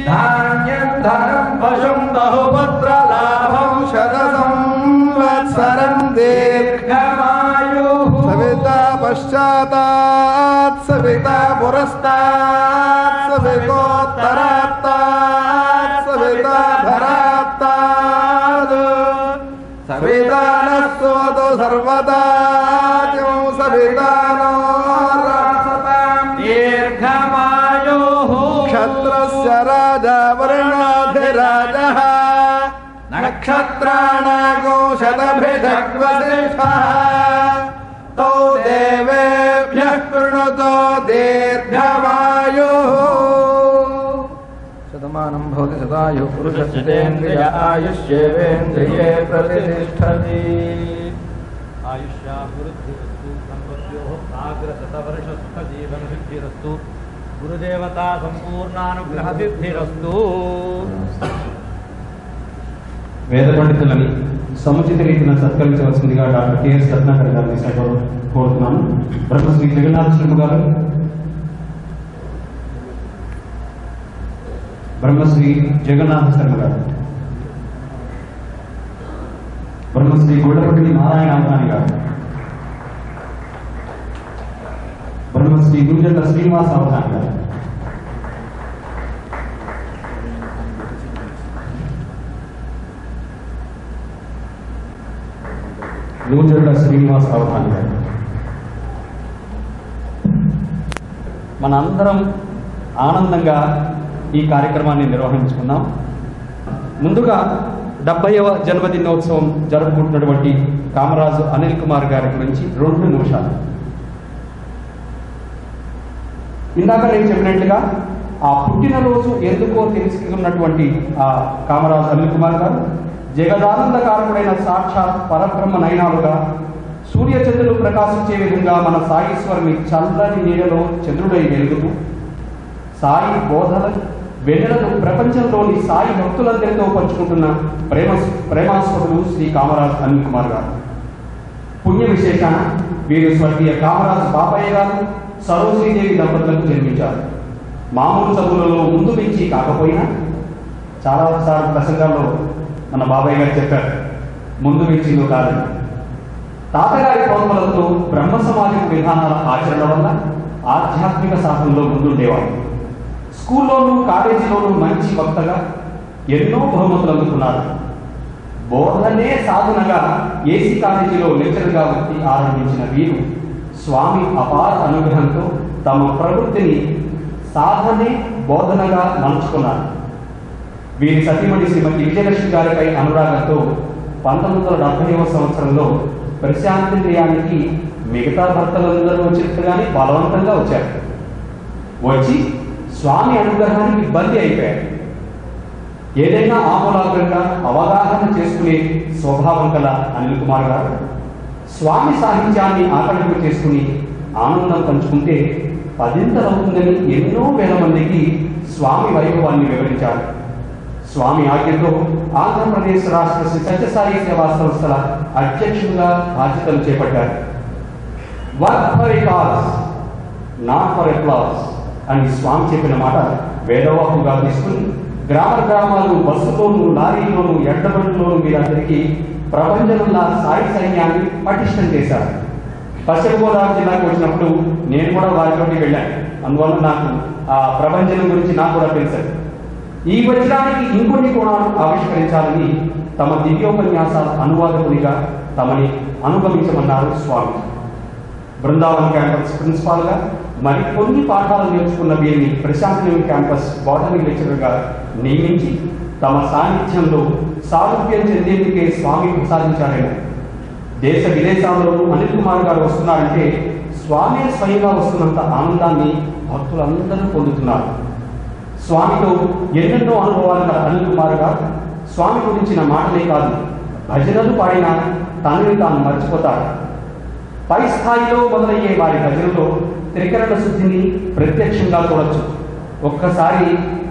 ధాన్యం ధనం పశుం బహుపుత్ర లాభం శతసంవత్సరం దీర్ఘమాయు సవితా పశ్చాత్తాత్ సవితా పురస్తాత్ సవితోత్తరాత్తాత్ సవితా ధరాత్తాత్ సవితా నస్తోతు సర్వదా సవితానో రాసతాం దీర్ఘమాయు క్షత్రస్య రాజా వర్ణాధిరాజः నక్షత్రాణాగో శతభిషగ్వశిష్టः తో దేవేభ్యः కృణుతో దీర్ఘమాయుः శతమానం భవతి శతాయు పురుషేంద్రియ ఆయుష్యేవేంద్రియే ప్రతిష్టతి ఆయుష్యాభివృద్ధిరస్తు సంపద్యో సాగ్రశతవర్షసుఖజీవనసిద్ధిరస్తు గురుదేవతా సంపూర్ణానుగ్రహసిద్ధిరస్తు వేద పండితులని సముచిత రీతిన సత్కరించవలసిందిగా డాక్టర్ కెఎస్ రత్నాకర్ గారిని సభలో కోరుతున్నాను బ్రహ్మశ్రీ జగన్నాథ శర్మ గారు బ్రహ్మశ్రీ జగన్నాథ శర్మ గారు బ్రహ్మశ్రీ గొల్లపల్లి నారాయణ అవధాని గారు బ్రహ్మశ్రీ గుంజల శ్రీనివాస అవధాని గారు నూజెండ శ్రీనివాస్ అవధాని గారు మనందరం ఆనందంగా ఈ కార్యక్రమాన్ని నిర్వహించుకున్నాం ముందుగా డెబ్బైవ జన్మదినోత్సవం జరుపుకుంటున్నటువంటి కామరాజు అనిల్ కుమార్ గారి గురించి రెండు నిమిషాలు ఇందాక నేను చెప్పినట్లుగా ఆ పుట్టినరోజు ఎందుకో తెలుసుకున్నటువంటి ఆ కామరాజు అనిల్ కుమార్ గారు జగదానందకారకుడైన సాక్షాత్ పరబ్రహ్మ నయనాలుగా సూర్యచంద్రులు ప్రకాశించే విధంగా మన సాయీశ్వరుని చల్లని నీడలో చంద్రుడై వెలుగుతూ సాయి బోధన వెన్నెలను ప్రపంచంలోని సాయి భక్తులందరితో పంచుకుంటున్న ప్రేమ ప్రేమాస్పదులు శ్రీ కామరాజు అనిల్ కుమార్ గారు పుణ్య విశేషాన వీరు స్వర్గీయ కామరాజు బాపయ్య గారు సరోజీదేవి దంపతులకు జన్మించారు మామూలు చదువులలో ముందు నుంచి కాకపోయినా చాలా సార్లు ప్రసంగాల్లో మన బాబాయ్ గారు చెప్పారు ముందు మించిందో కాదని తాతగారి ప్రోత్బలంతో బ్రహ్మ సమాజం విధానాల ఆచరణ వల్ల ఆధ్యాత్మిక సాధనలో ముందుండేవాడు స్కూల్లోనూ కాలేజీలోనూ మంచి వక్తగా ఎన్నో బహుమతులు అందుకున్నారు బోధనే సాధనగా ఏసీ కాలేజీలో లెక్చర్గా వచ్చి ఆరంభించిన వీరు స్వామి అపార అనుగ్రహంతో తమ ప్రవృత్తిని సాధనే బోధనగా మలుచుకున్నారు వీరి సతీమణి శ్రీమతి విజయలక్ష్మి గారిపై అనురాగంతో పంతొమ్మిది వందల డెబ్బైవ సంవత్సరంలో ప్రశాంతింద్రియానికి మిగతా భర్తలందరూ వచ్చినట్టుగానే బలవంతంగా వచ్చారు వచ్చి స్వామి అనుగ్రహానికి బందీ అయిపోయారు ఏదైనా ఆమూలాగ్రంగా అవగాహన చేసుకునే స్వభావం కల అనిల్ కుమార్ గారు స్వామి సాహిత్యాన్ని ఆకలింపు చేసుకుని ఆనందం పంచుకుంటే పదింతలవుతుందని ఎన్నో వేల మందికి స్వామి వైభవాన్ని వివరించారు స్వామి ఆజ్ఞతో ఆంధ్రప్రదేశ్ రాష్ట్ర శ్రీ సత్యసాయి సేవా సంస్థల అధ్యక్షుడిగా బాధ్యతలు చేపట్టారు work for a cause not for applause అని స్వామి చెప్పిన మాట వేదవాకుగా తీసుకుని గ్రామ గ్రామాలు బస్సులోను లారీలోను ఎడ్డబండ్లోను మీరందరికీ ప్రపంచంలో సాయి సైన్యాన్ని పటిష్టం చేశారు పశ్చిమ గోదావరి జిల్లాకు వచ్చినప్పుడు నేను కూడా వారితోటి వెళ్ళాను అందువల్ల నాకు ఆ ప్రపంచం గురించి నాకు కూడా తెలుసు ఈ వజ్రానికి ఇంకొన్ని కోణాలు ఆవిష్కరించాలని తమ దివ్యోపన్యాసాల అనువాదకునిగా తమని అనుగమించమన్నారు స్వామి బృందావన్ క్యాంపస్ ప్రిన్సిపాల్ గా మరి కొన్ని పాఠాలు నేర్చుకున్న వీరిని ప్రశాంతనియం క్యాంపస్ బాటనీ లెక్చరర్ గా నియమించి తమ సాన్నిధ్యంలో సారూప్యం చెందేందుకే స్వామి ప్రసాదించారేమో దేశ విదేశాల్లోనూ అనిల్ కుమార్ గారు వస్తున్నారంటే స్వామి స్వయంగా వస్తున్నంత ఆనందాన్ని భక్తులందరూ పొందుతున్నారు స్వామితో ఎన్నెన్నో అనుభవాలు గల అనిల్ కుమార్ గారు స్వామి గురించిన మాటలే కాదు భజనలు పాడిన తనని తాను మర్చిపోతాడు పై స్థాయిలో మొదలయ్యే వారి భజనలో త్రికరణ శుద్ధిని ప్రత్యక్షంగా చూడొచ్చు ఒక్కసారి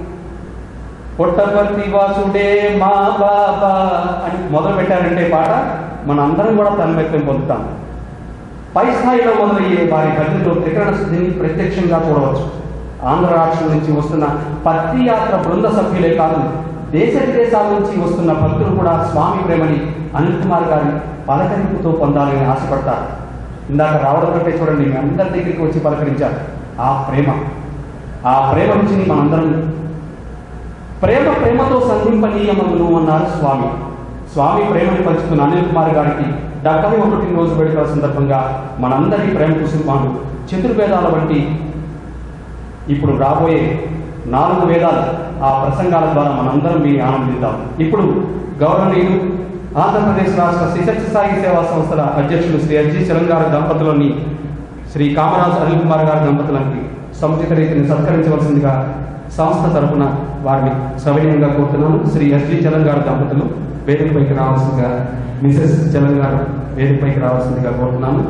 పుట్టపర్తి వాసుడే మా బాబా అని మొదలు పెట్టారంటే పాట మన అందరం కూడా తన్మెత్తం పొందుతాం పై స్థాయిలో మొదలయ్యే వారి భజనలో త్రికరణ శుద్ధిని ప్రత్యక్షంగా చూడవచ్చు ఆంధ్ర రాష్ట్రం నుంచి వస్తున్న పత్తి యాత్ర బృంద సభ్యులే కాదు దేశ విదేశాల నుంచి వస్తున్న భక్తులు కూడా స్వామి ప్రేమని అనిల్ కుమార్ గారి పలకరింపుతో పొందాలని ఆశపడతారు ఇందాక రావడం కంటే చూడండి మీ అందరి దగ్గరికి వచ్చి పలకరించారు ఆ ప్రేమ ఆ ప్రేమ రుచిని మనందరం ప్రేమ ప్రేమతో సంధింపనీయమను అన్నారు స్వామి స్వామి ప్రేమని పంచుతున్న అనిల్ కుమార్ గారికి డెబ్బై ఒకటి రోజు వేడుకల సందర్భంగా మనందరి ప్రేమ కుసుమాలు చతుర్వేదాల వంటి ఇప్పుడు రాబోయే నాలుగు వేదాలు ఆ ప్రసంగాల ద్వారా మనందరం మీ ఆనందిద్దాం ఇప్పుడు గౌరవనీయులు ఆంధ్రప్రదేశ్ రాష్ట్ర శ్రీసత్య సాయి సేవా సంస్థల అధ్యక్షులు శ్రీ అర్జీ చలంగారు దంపతులని శ్రీ కామరాజు అనిల్ కుమార్ గారి దంపతులకి సముచిత రీతిని సత్కరించవలసిందిగా సంస్థ తరపున వారిని సవినయంగా కోరుతున్నాను శ్రీ ఎస్జి చలం గారు దంపతులు వేదికపైకి రావాల్సిందిగా మిసెస్ చలం గారు వేదికపైకి రావాల్సిందిగా కోరుతున్నాను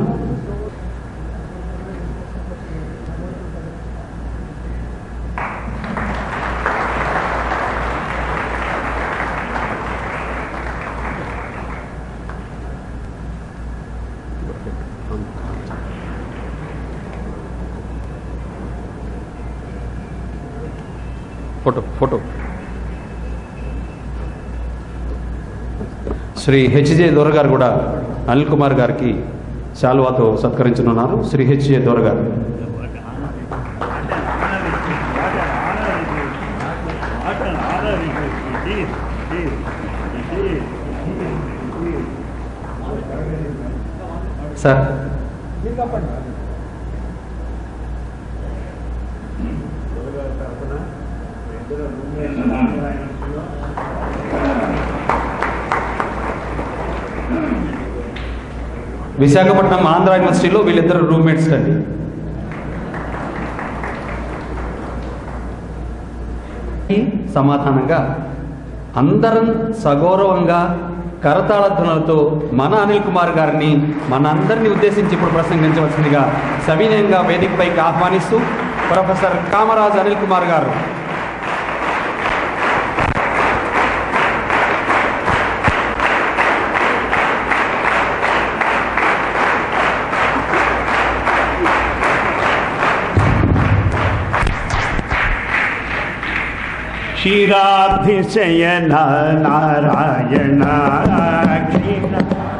ఫోటో ఫోటో శ్రీ హెచ్జే దొర గారు కూడా అనిల్ కుమార్ గారికి శాల్వాతో సత్కరించనున్నారు శ్రీ హెచ్జే దొర గారు సార్ విశాఖపట్నం ఆంధ్ర యూనివర్సిటీలో వీళ్ళిద్దరు రూమ్మేట్స్ అండి సమాధానంగా అందరం సగౌరవంగా కరతాళ ధ్వనులతో మన అనిల్ కుమార్ గారిని మన అందరినీ ఉద్దేశించి ఇప్పుడు ప్రసంగించవలసిందిగా సవినయంగా వేదికపైకి ఆహ్వానిస్తూ ప్రొఫెసర్ కామరాజ్ అనిల్ కుమార్ గారు क्षीराभिषयन नारायण क्षीर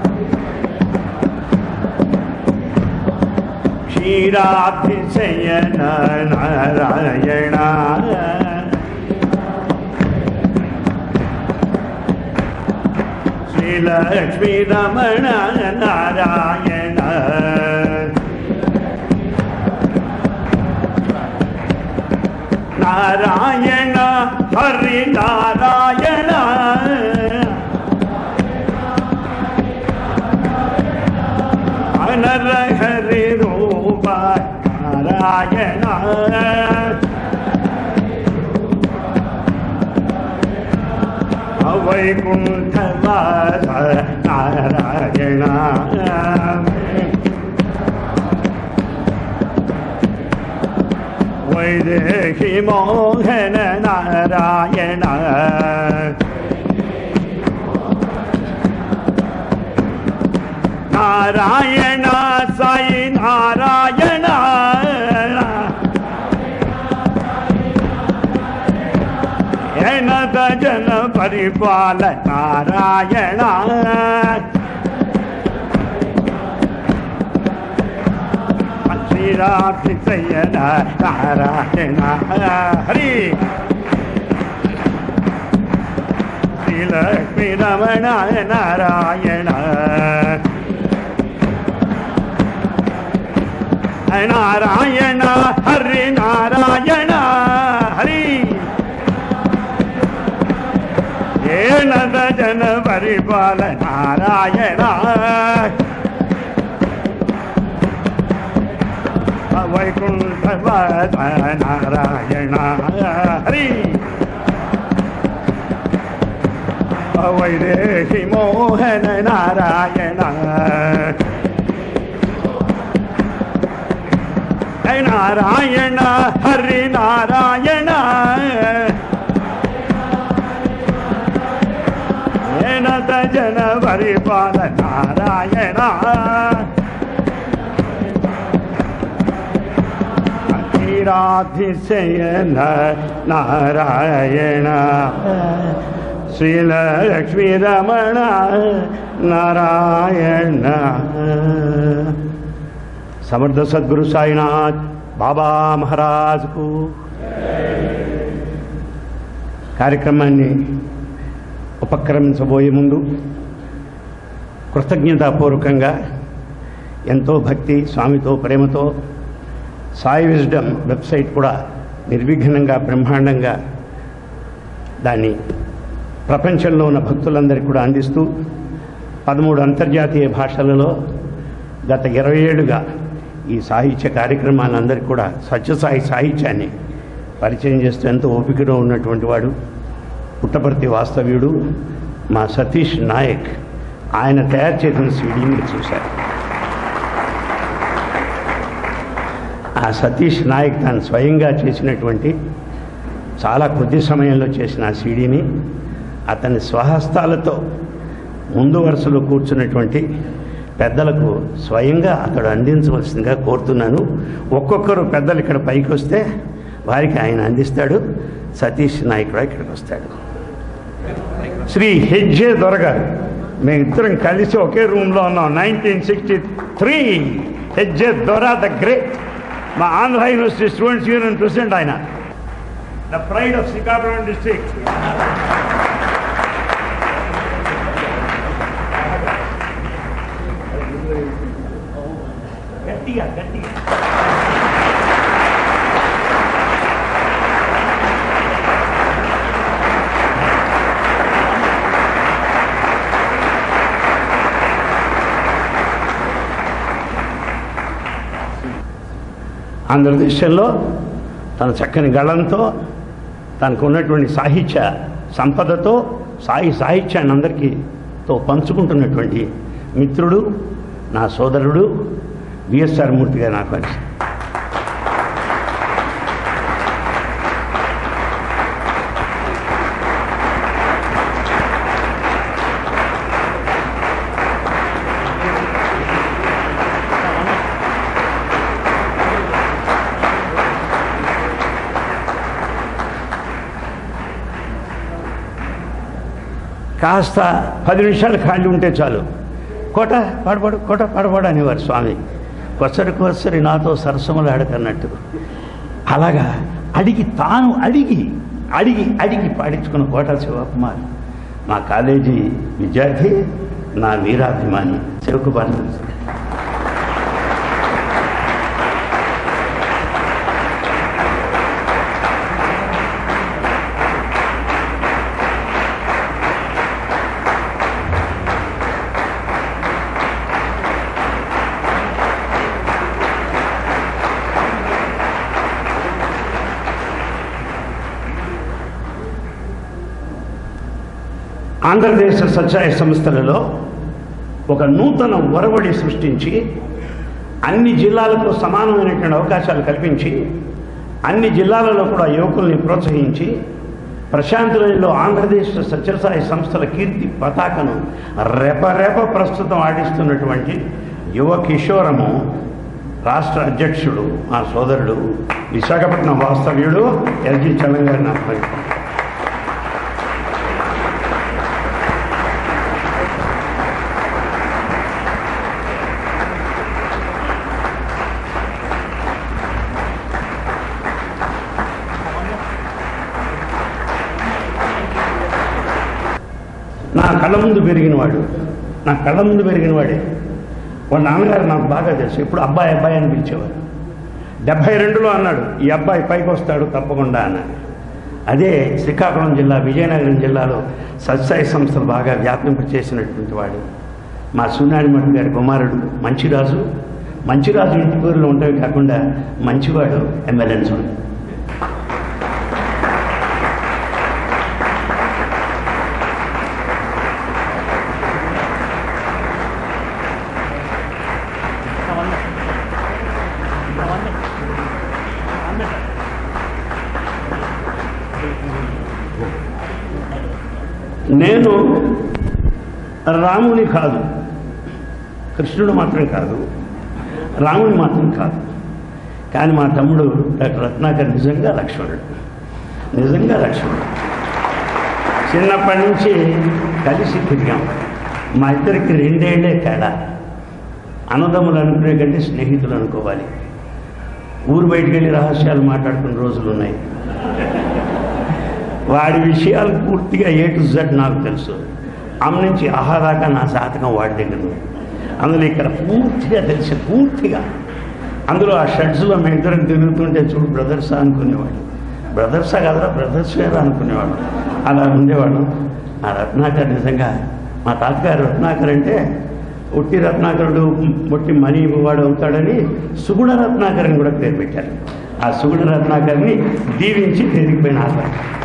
क्षीराभिषयन नारायण श्रीलक्ष्मीरमण नारायण నారాయణ హరి నారాయణ అనర హరి రూప నారాయణ వైకుంఠవాస నారాయణ వైదేహి మోహన నారాయణ నారాయణ సాయి నారాయణ ఎనద జన పరిపాల నారాయణ శ్రీరాభిషయన నారాయణ హరి శ్రీలక్ష్మీ రమణ నారాయణ నారాయణ హరి నారాయణ హరి ఏనద జన పరిపాల నారాయణ వైకుంఠవాస నారాయణ హరి వైదేహి మోహన నారాయణ నారాయణ హరి నారాయణ ఏనద జన పరిపాల నారాయణ శ్రీరాధిశయన నారాయణ శ్రీలక్ష్మీ రమణ నారాయణ సమర్థ సద్గురు సాయినాథ్ బాబా మహారాజ్కు కార్యక్రమాన్ని ఉపక్రమించబోయే ముందు కృతజ్ఞతాపూర్వకంగా ఎంతో భక్తి స్వామితో ప్రేమతో సాయి విజ్డమ్ వెబ్సైట్ కూడా నిర్విఘ్నంగా బ్రహ్మాండంగా దాన్ని ప్రపంచంలో ఉన్న భక్తులందరికీ కూడా అందిస్తూ పదమూడు అంతర్జాతీయ భాషలలో గత ఇరవై ఏడుగా ఈ సాహిత్య కార్యక్రమాలందరికీ కూడా సత్యసాయి సాహిత్యాన్ని పరిచయం చేస్తూ ఎంతో ఓపికలో ఉన్నటువంటి వాడు పుట్టపర్తి వాస్తవ్యుడు మా సతీష్ నాయక్ ఆయన తయారు చేసిన సీడీ మీరు చూశారు ఆ సతీష్ నాయక్ తాను స్వయంగా చేసినటువంటి చాలా కొద్ది సమయంలో చేసిన ఆ సీడీని అతని స్వహస్తాలతో ముందు వరుసలో కూర్చున్నటువంటి పెద్దలకు స్వయంగా అతడు అందించవలసిందిగా కోరుతున్నాను ఒక్కొక్కరు పెద్దలు ఇక్కడ పైకి వస్తే వారికి ఆయన అందిస్తాడు సతీష్ నాయక్ కూడా ఇక్కడికి వస్తాడు శ్రీ హెజ్జే దొరగారు మేమిద్దరం కలిసి ఒకే రూమ్లో ఉన్నాం నైన్టీన్ సిక్స్టీ త్రీ హెజ్జే దొర ద గ్రేట్ మా Andhra university students union president ఆయన the pride of Srikakulam district గట్టిగా గట్టిగా ఆంధ్రదేశంలో తన చక్కని గళంతో తనకు ఉన్నటువంటి సాహిత్య సంపదతో సాయి సాహిత్యాన్ని అందరికీ తో పంచుకుంటున్నటువంటి మిత్రుడు నా సోదరుడు విఎస్ఆర్ మూర్తిగా నాకు కలిసి కాస్త పది నిమిషాలు ఖాళీ ఉంటే చాలు కోట పాడపాడు కోట పాడపాడు అనేవారు స్వామి కొసరి కొసరి నాతో సరసములాడకన్నట్టు అలాగా అడిగి తాను అడిగి అడిగి అడిగి పాడించుకున్న కోట శివకుమార్ మా కాలేజీ విద్యార్థి నా వీరాభిమాని శివకుమార్ ఆంధ్రదేశ సత్యాయ సంస్థలలో ఒక నూతన ఒరవడి సృష్టించి అన్ని జిల్లాలకు సమానమైనటువంటి అవకాశాలు కల్పించి అన్ని జిల్లాలలో కూడా యువకుల్ని ప్రోత్సహించి ప్రశాంతులలో ఆంధ్రదేశ్ సత్యసాయి సంస్థల కీర్తి పతాకను రెపరెప ప్రస్తుతం ఆడిస్తున్నటువంటి యువ కిషోరము రాష్ట్ర అధ్యక్షుడు మా సోదరుడు విశాఖపట్నం వాస్తవ్యుడు ఎల్జీ చలం గారిని ఆహ్వానిస్తాను నా కళ్ళ ముందు పెరిగినవాడు నా కళ్ళ ముందు పెరిగినవాడే వాళ్ళ నాన్నగారు నాకు బాగా తెలుసు ఇప్పుడు అబ్బాయి అబ్బాయి అని పిలిచేవారు డెబ్భై రెండులో అన్నాడు ఈ అబ్బాయి పైకి వస్తాడు తప్పకుండా అన్నాడు అదే శ్రీకాకుళం జిల్లా విజయనగరం జిల్లాలో సత్సాయి సంస్థలు బాగా వ్యాపింప చేసినటువంటి వాడు మా సూనాడిమఠ్ గారి కుమారుడు మంచిరాజు మంచిరాజు ఇంటి పేరులో ఉండవి కాకుండా మంచివాడు ఎమ్మెల్యేన్స్ నేను రాముని కాదు కృష్ణుడు మాత్రం కాదు రాముని మాత్రం కాదు కానీ మా తమ్ముడు డాక్టర్ రత్నాకర్ నిజంగా లక్ష్మణుడు నిజంగా లక్ష్మణుడు చిన్నప్పటి నుంచి కలిసి తిరిగాం మా ఇద్దరికి రెండేళ్లే తేడా అన్నదమ్ములు అనుకునే కంటే స్నేహితులు అనుకోవాలి ఊరు బయటికి వెళ్ళి రహస్యాలు మాట్లాడుకున్న రోజులు ఉన్నాయి వాడి విషయాలు పూర్తిగా ఏ టు జెడ్ నాకు తెలుసు అమ్మ నుంచి ఆహా దాకా నా జాతకం వాడి దగ్గర ఉంది అందులో ఇక్కడ పూర్తిగా తెలిసి పూర్తిగా అందులో ఆ షడ్స్లో మేము ఇద్దరం తిరుగుతుంటే చూడు బ్రదర్సా అనుకునేవాడు బ్రదర్సా కదరా బ్రదర్స్ వేరా అనుకునేవాడు అలా ఉండేవాడు ఆ రత్నాకర్ నిజంగా మా తాతగారు రత్నాకర్ అంటే ఉట్టి రత్నాకరుడు ఒట్టి మనీ ఇవ్వవాడు అవుతాడని సుగుణ రత్నాకర్ అని కూడా పేరు పెట్టారు ఆ సుగుణ రత్నాకర్ని దీవించి పెరిగిపోయిన ఆధార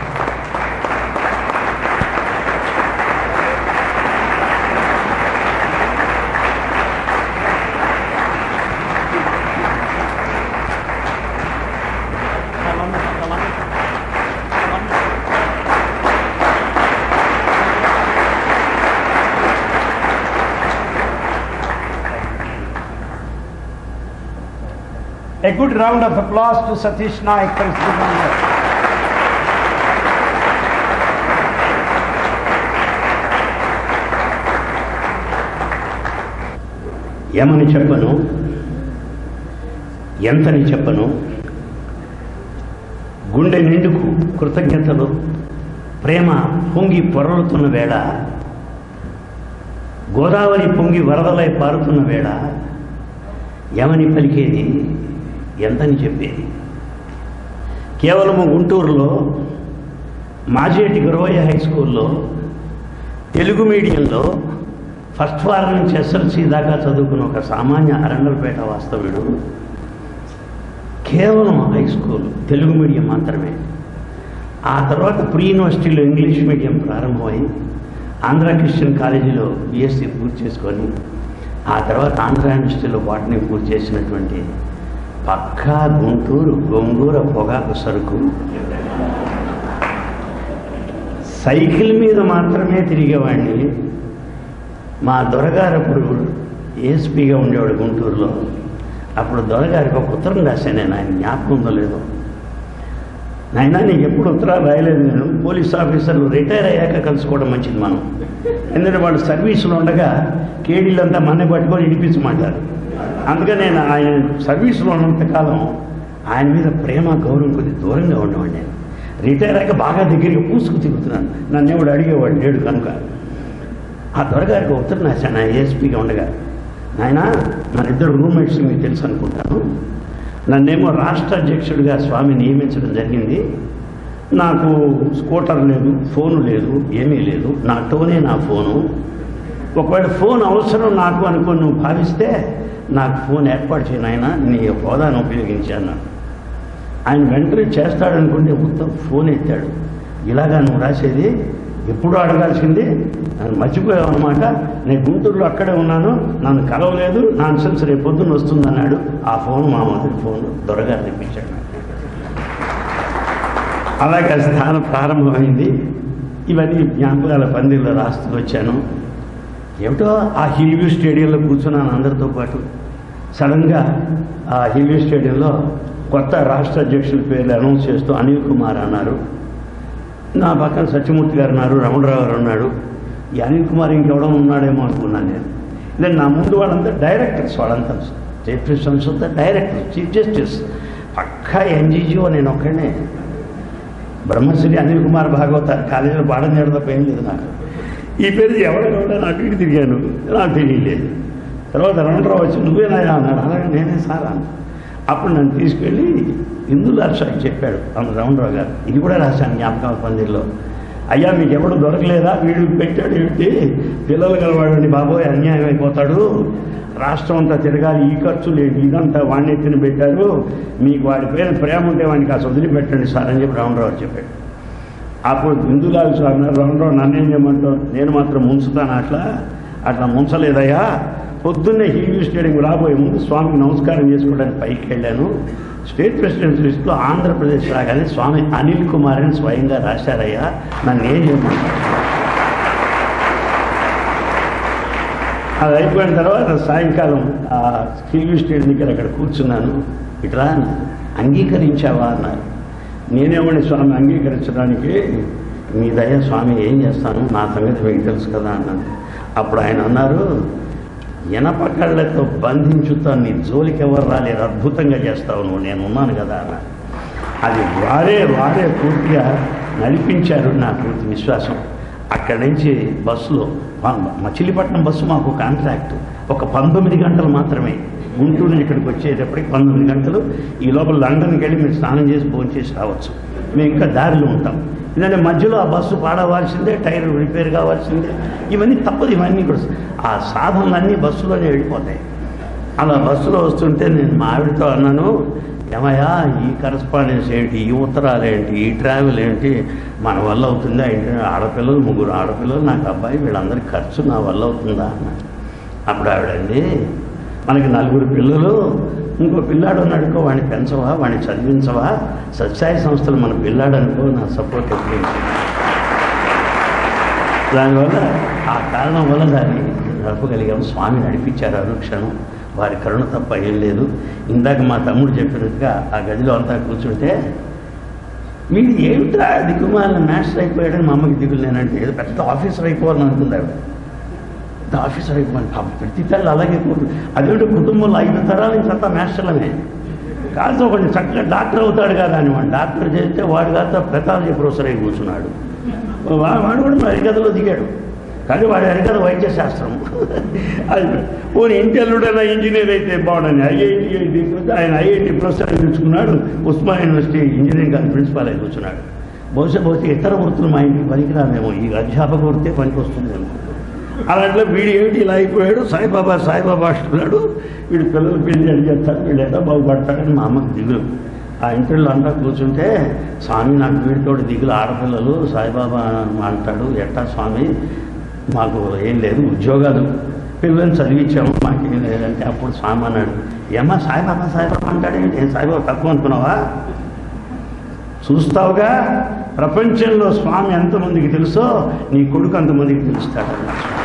A good round of applause to Satish Naik for his good work. ఏమని చెప్పను ఎంతని చెప్పను గుండె నిండుకు కృతజ్ఞతలు ప్రేమ పొంగి పొరలుతున్న వేళ గోదావరి పొంగి వరదలై పారుతున్న వేళ ఏమని పలికేది ఎంతని చెప్పేది కేవలము గుంటూరులో మాజేటి గురవయ్య హై స్కూల్లో తెలుగు మీడియంలో ఫస్ట్ వారం నుంచి ఎస్ఎల్సి దాకా చదువుకున్న ఒక సామాన్య అరండల్పేట వాస్తవ్యుడు కేవలం హై స్కూల్ తెలుగు మీడియం మాత్రమే ఆ తర్వాత ప్రీ యూనివర్సిటీలో ఇంగ్లీష్ మీడియం ప్రారంభమై ఆంధ్ర క్రిస్టియన్ కాలేజీలో బీఎస్సీ పూర్తి చేసుకొని ఆ తర్వాత ఆంధ్ర యూనివర్సిటీలో వాటిని పూర్తి చేసినటువంటి పక్కా గుంటూరు గొంగూర పొగాకు సరుకు సైకిల్ మీద మాత్రమే తిరిగేవాడిని మా దొరగారు అప్పుడు ఏఎస్పీగా ఉండేవాడు గుంటూరులో అప్పుడు దొరగారికి ఒక ఉత్తరం రాశాను నేను ఆయన జ్ఞాపకం ఉందో లేదో నాయనా నీకు ఎప్పుడు ఉత్తరాలు రాయలేదు నేను పోలీస్ ఆఫీసర్లు రిటైర్ అయ్యాక కలుసుకోవడం మంచిది మనం ఎందుకంటే వాళ్ళు సర్వీసులో ఉండగా కేడీలంతా మన్నే పట్టుకొని ఇడిపించమంటారు అందుకని నేను ఆయన సర్వీసులో ఉన్నంతకాలం ఆయన మీద ప్రేమ గౌరవం కొద్ది దూరంగా ఉండేవాడిని నేను రిటైర్ అయ్యాక బాగా దగ్గరికి పూసుకు తిరుగుతున్నాను నన్ను ఎవడు అడిగేవాడు లేడు కనుక ఆ దొరగారికి ఉత్తరం రాశాను ఏఎస్పీగా ఉండగా నాయన మన ఇద్దరు రూమ్మేట్స్ మీకు తెలుసు అనుకుంటాను నన్నేమో రాష్ట్ర అధ్యక్షుడిగా స్వామి నియమించడం జరిగింది నాకు స్కూటర్ లేదు ఫోను లేదు ఏమీ లేదు నా టోనే నా ఫోను ఒకవేళ ఫోన్ అవసరం నాకు అనుకుని నువ్వు భావిస్తే నాకు ఫోన్ ఏర్పాటు చేయను ఆయన నీ హోదాను ఉపయోగించి అన్నాడు ఆయన వెంటనే చేస్తాడనుకుంటే మొత్తం ఫోన్ ఎత్తాడు ఇలాగా నువ్వు రాసేది ఎప్పుడు అడగాల్సింది నన్ను మర్చిపోయావు అనమాట నేను గుంటూరులో అక్కడే ఉన్నాను నన్ను కలవలేదు నాన్ సెన్స్ రేపు పొద్దున్న వస్తుందన్నాడు ఆ ఫోన్ మా మొదటి ఫోన్ దొరగారు తెప్పించాడు నాకు. అలాగే ఆ స్థానం ప్రారంభమైంది ఇవన్నీ జ్ఞాపకాల పందిల్లో రాస్తూ వచ్చాను ఏమిటో ఆ హిల్వ్యూ స్టేడియంలో కూర్చున్నాను అందరితో పాటు సడన్గా ఆ హిల్వ్యూ స్టేడియంలో కొత్త రాష్ట్ర అధ్యక్షుల పేర్లు అనౌన్స్ చేస్తూ అనిల్ కుమార్ అన్నారు నా పక్కన సత్యమూర్తి గారు ఉన్నారు రమణరావు గారు ఉన్నాడు ఈ అనిల్ కుమార్ ఇంకెవడం ఉన్నాడేమో అనుకున్నాను నేను నేను నా ముందు వాళ్ళంతా డైరెక్టర్స్ వాళ్ళంతా స్టేట్ ప్రెసిడెంట్స్ అంతా డైరెక్టర్ చీఫ్ జస్టిస్ పక్కా ఎన్జీజీఓ నేను ఒక్కడనే బ్రహ్మశ్రీ అనిల్ కుమార్ భాగవత కాలేజీలో పాఠం చేయడం తప్ప ఏం లేదు నాకు ఈ పేరు ఎవరు కూడా నాకు ఇటు తిరిగాను నాకు తెలియలేదు తర్వాత రమణరావు వచ్చి నువ్వేనా అన్నాడు అలాగే నేనే సార్ అన్నా అప్పుడు నన్ను తీసుకెళ్ళి హిందువుల రాష్ట్రానికి చెప్పాడు అన్న రమణరావు గారు ఇది కూడా రాశాను జ్ఞాపకాల పందిల్లో అయ్యా మీకు ఎవడు దొరకలేదా వీడు పెట్టాడు ఏమిటి పిల్లలు గలవాడండి బాబోయ్ అన్యాయం అయిపోతాడు రాష్ట్రం అంతా తిరగాలి ఈ ఖర్చు లేదు ఇదంతా వాడిని ఎత్తిన పెట్టారు మీకు వాడి పైన ప్రేమ ఉంటే వాడిని కాస్త వదిలిపెట్టండి సార్ అని చెప్పి రామరావు చెప్పాడు అప్పుడు హిందూలాలు సార్ అన్నారు రామరావు నన్నేం చేయమంటావు నేను మాత్రం ముంచుతాను అట్లా అట్లా ముంచలేదయ్యా పొద్దున్నే హిందూ స్టేడియం రాబోయే ముందు స్వామికి నమస్కారం చేసుకోవడానికి పైకి వెళ్ళాను స్టేట్ ప్రెసిడెంట్ లిస్టులో ఆంధ్రప్రదేశ్ రాగానే స్వామి అనిల్ కుమార్ అని స్వయంగా రాశారయ్యా నన్ను ఏం చేయమంటారు అది అయిపోయిన తర్వాత సాయంకాలం ఆ కిల్వి స్టేట్ దగ్గర అక్కడ కూర్చున్నాను ఇట్లా అన్నారు. అంగీకరించావా అన్నారు నేనేమని స్వామి అంగీకరించడానికి మీ దయ స్వామి ఏం చేస్తాను నా సంగతి మీకు తెలుసు కదా అన్నాను అప్పుడు ఆయన అన్నారు ఇనప కళ్ళతో బంధించుతా నీ జోలికి ఎవరు రాలేరు అద్భుతంగా చేస్తావు నువ్వు నేను ఉన్నాను కదా అన్నారు అది వారే వారే పూర్తిగా నడిపించారు నా పూర్తి విశ్వాసం అక్కడి నుంచి బస్సులో మా- మచిలీపట్నం బస్సు మాకు కాంట్రాక్ట్ ఒక పంతొమ్మిది గంటలు మాత్రమే గుంటూరు నుంచి ఇక్కడికి వచ్చేటప్పటికి పంతొమ్మిది గంటలు ఈ లోపల లండన్కి వెళ్ళి మీరు స్నానం చేసి భోజనం చేసి రావచ్చు మేము ఇంకా దారిలో ఉంటాం ఎందుకంటే మధ్యలో ఆ బస్సు పాడవలసిందే టైర్ రిపేర్ కావాల్సిందే ఇవన్నీ తప్పదు ఇవన్నీ కూడా ఆ సాధనలన్నీ బస్సులోనే వెళ్ళిపోతాయి అలా బస్సులో వస్తుంటే నేను మా ఆవిడతో అన్నాను ఏమయ్యా ఈ కరస్పాండెన్స్ ఏంటి ఈ ఉత్తరాలు ఏంటి ఈ ట్రావెల్ ఏంటి మన వల్ల అవుతుందా ఏంటి ఆడపిల్లలు ముగ్గురు ఆడపిల్లలు నాకు అబ్బాయి వీళ్ళందరికీ ఖర్చు నా వల్ల అవుతుందా అన్న అప్పుడు ఆవిడండి మనకి నలుగురు పిల్లలు ఇంకో పిల్లాడు ఉన్నాడుకో వాడిని పెంచవా వాడిని చదివించవా సత్సాయి సంస్థలు మన పిల్లాడు అనుకో నా సపోర్ట్ ఎప్పుడు దానివల్ల ఆ కారణం వల్ల దాన్ని నడపగలిగాము స్వామి నడిపించారు అనుక్షణం వారి కరుణ తప్ప ఏం లేదు ఇందాక మా తమ్ముడు చెప్పినట్టుగా ఆ గదిలో అంతా కూర్చుంటే వీడు ఏమిట్రా దిగుమాలిన మాస్టర్ అయిపోయాడని మా అమ్మకి దిగులు నేనంటే ఏదో పెద్ద ఆఫీసర్ అయిపోవాలని అనుకుంది ఆవిడ పెద్ద ఆఫీసర్ అయిపోవాలి పాపం ప్రతి తల్లి అలాగే కోరు అదేంటి కుటుంబంలో ఐదు తరాల నుంచి అంతా మాస్టర్లమే కాదు ఒకటి చక్కగా డాక్టర్ అవుతాడు కదా అని వాడు డాక్టర్ చేస్తే వాడు కాస్త పెథాలజీ ప్రొఫెసర్ అయి కూర్చున్నాడు వా- వాడు కూడా మరి అరికథలో దిగాడు కానీ వాడి అరికథ వైద్య శాస్త్రం అది ఓ ఇంటెల్లుడైనా ఇంజనీర్ అయితే బాగుండని ఐఐటి ఆయన ఐఐటి ప్రొఫెసర్ అయి కూర్చున్నాడు Osman university engineering college principal అయి కూర్చున్నాడు బహుశా బహుశా ఇతర వృత్తులు మా ఇంటికి పనికిరామేమో ఈ అధ్యాపక వృత్తే పనికి వస్తుందేమో అలాంట్లో వీడు ఏమిటి ఇలా అయిపోయాడు సాయిబాబా సాయిబాబా అంటున్నాడు వీడు పిల్లలు పెళ్లి అని చేస్తాడు వీడు ఎట్లా బాగుపడతాడని మా అమ్మకి దిగులు ఆ ఇంటర్లో అంతా కూర్చుంటే స్వామి నాకు వీడితోటి దిగులు ఆడపిల్లలు సాయిబాబా అంటాడు ఎట్టా స్వామి మాకు ఏం లేదు ఉద్యోగాలు పిల్లల్ని చదివించాము మాకేం లేదంటే అప్పుడు స్వామి అన్నాడు ఏమ్మా సాయిబాబా సాయిబాబా అంటాడేంటి ఏం సాయిబాబా తక్కువ అనుకున్నావా చూస్తావుగా ప్రపంచంలో స్వామి ఎంతమందికి తెలుసో నీ కొడుకు అంతమందికి తెలుస్తాడు అన్నాడు స్వామి.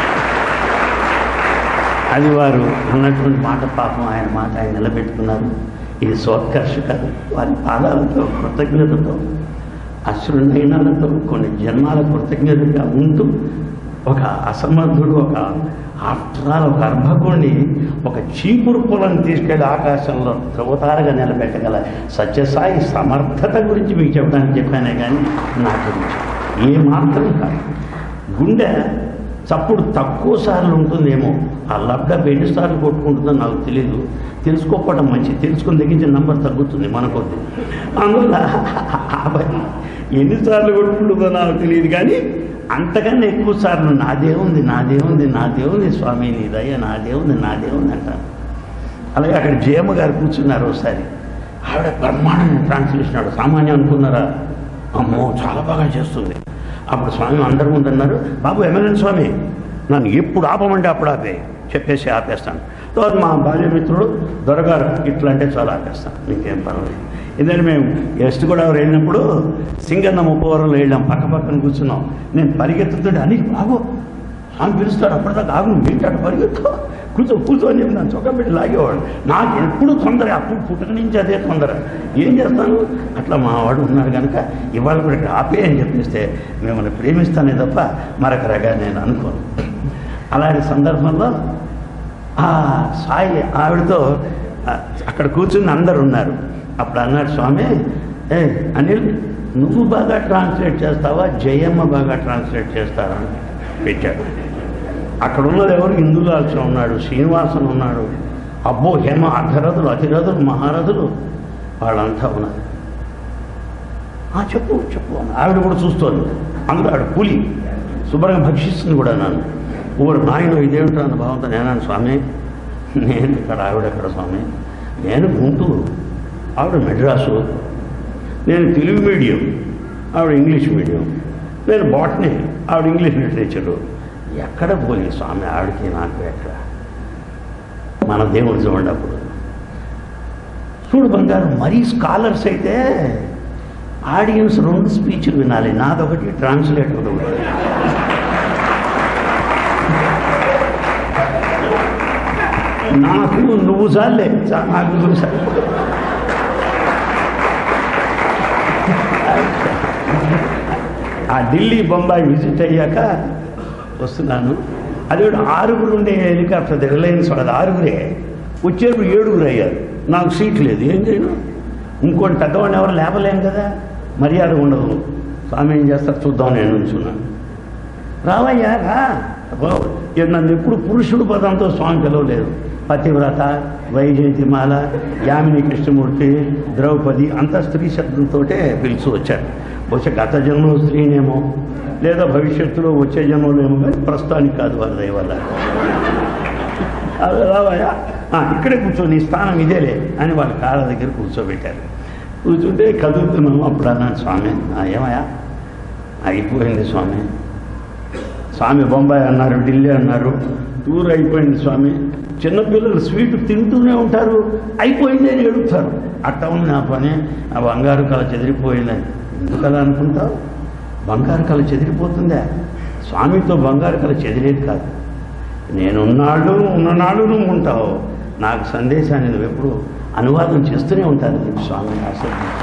అది వారు అన్నటువంటి మాట పాపం ఆయన మాట ఆయన నిలబెట్టుకున్నారు ఇది సోత్కర్ష కాదు వారి పాదాలతో కృతజ్ఞతతో అశ్రునయనాలతో కొన్ని జన్మాల కృతజ్ఞతగా ఉంటూ ఒక అసమర్థుడు ఒక ఆఫ్టరాల్ ఒక అర్భకుడిని ఒక చీపురు పొలం తీసుకెళ్లి ఆకాశంలో ధ్రువతారగా నిలబెట్టగల సత్యసాయి సమర్థత గురించి మీకు చెప్పడానికి చెప్పానే కానీ నా గురించి ఏ మాత్రం కాదు గుండె చప్పుడు తక్కువ సార్లు ఉంటుందేమో ఆ లబ్గా ఎన్ని సార్లు కొట్టుకుంటుందో నాకు తెలియదు తెలుసుకోకపోవడం మంచిది తెలుసుకుని తగ్గించిన నంబర్ తగ్గుతుంది మనకొద్దు అందువల్ల అబ్బాయి ఎన్నిసార్లు కొట్టుకుంటుందో నాకు తెలియదు కానీ అంతకన్నా ఎక్కువ సార్లు నాదే ఉంది నాదే ఉంది నాదే ఉంది స్వామి నీ దయ నాదే ఉంది నాదే ఉంది అంటాను అలాగే అక్కడ జయమ్మ గారు కూర్చున్నారు ఒకసారి ఆవిడ బ్రహ్మాండమైన ట్రాన్స్లేషన్ ఆవిడ సామాన్యం అనుకున్నారా అమ్మో చాలా బాగా చేస్తుంది అప్పుడు స్వామి అందరి ముందు అన్నారు బాబు ఎమ్మెల్యే స్వామి నన్ను ఎప్పుడు ఆపమంటే అప్పుడు ఆపే చెప్పేసి ఆపేస్తాను తర్వాత మా బాల్యమిత్రుడు దొరగారు ఇట్లా అంటే చాలా ఆపేస్తాను మీకేం పర్వాలేదు ఎందుకంటే మేము వెస్ట్ గోదావరి వెళ్ళినప్పుడు సింగన్న ముప్పవరంలో వెళ్ళాం పక్క పక్కన కూర్చున్నాం నేను పరిగెత్తుతుంటే అని బాబు స్వామి పిలుస్తాడు అప్పటిదాకా ఆగు నువ్వు ఏంటాడు పరిగెత్తు కూర్చో కూర్చో అని చెప్పి నన్ను చొక్కా పెట్టి లాగేవాడు నాకు ఎప్పుడు తొందర అప్పుడు పుట్టక నుంచి అదే తొందర ఏం చేస్తాను అట్లా మా వాడు ఉన్నాడు కనుక ఇవాళ కూడా ఇక్కడ ఆపే అని చెప్పేస్తే మిమ్మల్ని ప్రేమిస్తానే తప్ప మరొక రగా నేను అనుకోను అలాంటి సందర్భంలో ఆ సాయి ఆవిడతో ఆ, అక్కడ కూర్చుని అందరు ఉన్నారు అప్పుడు అన్నాడు స్వామి ఏ అనిల్ నువ్వు బాగా ట్రాన్స్లేట్ చేస్తావా జయమ్మ బాగా ట్రాన్స్లేట్ చేస్తావా అని పెట్టాడు అక్కడ ఉన్నది ఎవరు ఇందులాల్సిన ఉన్నాడు శ్రీనివాసన్ ఉన్నాడు అబ్బో హేమ అర్ధరథులు అతిరథులు మహారథులు వాళ్ళంతా ఉన్నారు "ఆ, చెప్పు చెప్పు అన్న. ఆవిడ కూడా చూస్తోంది అందులో ఆవిడ పులి శుభ్రంగా భక్షిస్తుంది కూడా నన్ను ఊరు నాయన ఇదేమిటో అన్న భావంతో నేనాను స్వామి నేను ఇక్కడ ఆవిడ ఎక్కడ స్వామి నేను గుంటూరు ఆవిడ మెడ్రాసు నేను తెలుగు మీడియం ఆవిడ ఇంగ్లీష్ మీడియం నేను బాటనీ ఆవిడ ఇంగ్లీష్ లిటరేచరు ఎక్కడ పోలే స్వామి ఆవిడకి నాకు ఎక్కడ మన దేవుడు చూడండి అప్పుడు చూడు బంగారు మరీ స్కాలర్స్ అయితే ఆడియన్స్ రెండు స్పీచ్లు వినాలి నాదొకటి ట్రాన్స్లేటర్ ఒకటి నాకు నువ్వు చాలే చా- నాకు నువ్వు చాలు ఆ ఢిల్లీ బొంబాయి విజిట్ అయ్యాక వస్తున్నాను అది కూడా ఆరుగురు ఉండే హెలికాప్టర్ అది రిలయన్స్ వాళ్ళది ఆరుగురే వచ్చేప్పుడు ఏడుగురు అయ్యారు నాకు సీట్ లేదు ఏం చేయను ఇంకోటి పెద్దవాడిని ఎవరు లేపలేం కదా మర్యాద ఉండదు స్వామి ఏం చేస్తారు చూద్దాం నేను ఉంచున్నాను రావయ్యా రా బాబు, ఇక నన్ను ఎప్పుడు పురుషుడు పదంతో స్వామి పిలవలేదు పతివ్రత వైజయంతిమాల యామిని కృష్ణమూర్తి ద్రౌపది అంతా స్త్రీ శబ్దంతో పిలిచి వచ్చారు బహుశా గత జన్మలో స్త్రీనేమో లేదా భవిష్యత్తులో వచ్చే జన్మలో ఏమో కానీ ప్రస్తుతానికి కాదు వాళ్ళ దయ వల్ల అదే రావయ్యా ఆ, ఇక్కడే కూర్చో నీ స్థానం ఇదేలే అని వాళ్ళ కాళ్ళ దగ్గర కూర్చోబెట్టారు కూర్చుంటే కదులుతున్నాము అప్పుడు అన్నాను స్వామి "ఆ, ఏమయ్యా అయిపోయింది స్వామి స్వామి బొంబాయి అన్నారు ఢిల్లీ అన్నారు టూర్ అయిపోయింది స్వామి చిన్నపిల్లలు స్వీట్ తింటూనే ఉంటారు అయిపోయింది అని ఏడుస్తారు అట్ట ఉంది నా పని ఆ బంగారు కళ చెదిరిపోయిందని ఎందుకలా అనుకుంటావు బంగారు కళ చెదిరిపోతుందా స్వామితో బంగారు కళ చెదిరేది కాదు నేనున్నాడు ఉన్ననాడు నువ్వు ఉంటావు నాకు సందేశాన్ని నువ్వు ఎప్పుడు అనువాదం చేస్తూనే ఉంటాను నీకు స్వామి ఆశీర్వదించాలి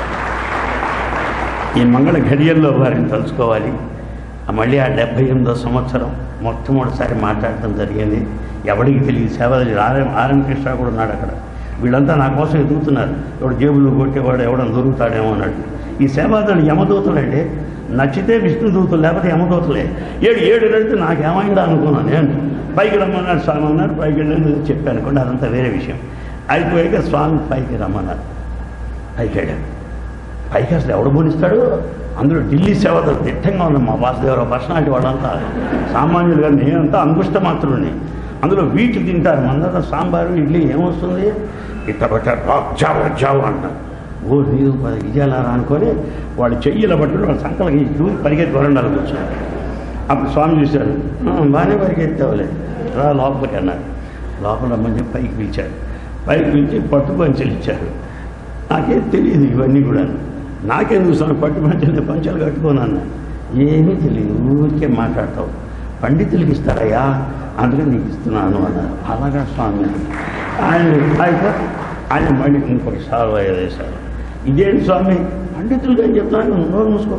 ఈ మంగళ ఘడియల్లో వారిని తలుచుకోవాలి ఆ మళ్ళీ ఆ డెబ్బై ఎనిమిదో సంవత్సరం మొట్టమొదటిసారి మాట్లాడటం జరిగింది ఎవడికి తెలియదు సేవలు ఆర్ఎం ఆర్ఎం కృష్ణ కూడా ఉన్నాడు అక్కడ వీళ్ళంతా నా కోసం ఎదుగుతున్నారు ఎవడు జేబులు కొట్టేవాడు ఎవడని దొరుకుతాడేమో అన్నట్టు ఈ సేవాదులు యమదూతలండి నచ్చితే విష్ణుదూతులు లేకపోతే యమదూతలే ఏడు ఏడు వెళ్తే నాకేమైందా అనుకున్నాను నేను పైకి రమ్మన్నాడు స్వామి అన్నారు పైకి వెళ్ళి చెప్పాను అనుకోండి అదంతా వేరే విషయం అయిపోయాక స్వామి పైకి రమ్మన్నారు పైకి వెళ్ళాడు పైకి అసలు ఎవడు పోనిస్తాడు అందులో ఢిల్లీ సేవతో దిట్టంగా ఉన్న మా వాసుదేవరావు పర్సనాలిటీ వాళ్ళంతా సామాన్యులుగా నేనంతా అంగుష్ట మాత్రుడిని అందులో వీటి తింటారు మందర సాంబారు ఇడ్లీ ఏమొస్తుంది ఇట్ట పెట్టారు "ఆ, జావ జావ అంటారు ఓ నీరు పది విజయాలారా అనుకొని వాడు చెయ్యిల పట్టుకుని వాళ్ళ సంకలకి దూరి పరిగెత్తి వరండాలు కూర్చున్నారు అప్పుడు స్వామి చూశారు "ఆ, బాగానే పరిగెత్తావులే రా లోపలికి అన్నారు లోపల రమ్మని చెప్పి పైకి పిలిచారు పైకి పిలిచి పట్టు పంచలు ఇచ్చారు నాకేం తెలియదు ఇవన్నీ కూడా నాకెందుకు స్వామి పట్టు పంచలు పంచలు కట్టుకోనన్నా ఏమీ తెలియదు ఊరికే మాట్లాడతావు పండితులకి ఇస్తారయ్యా అందుకని నీకు ఇస్తున్నాను అన్నారు అలాగా స్వామి ఆయన అయితే ఆయన మళ్ళీ ఇంకొక సాల్వ్ వేశారు ఇదేంటి స్వామి పండితులుగా అని చెప్తున్నాను నువ్వు నోరు మూసుకో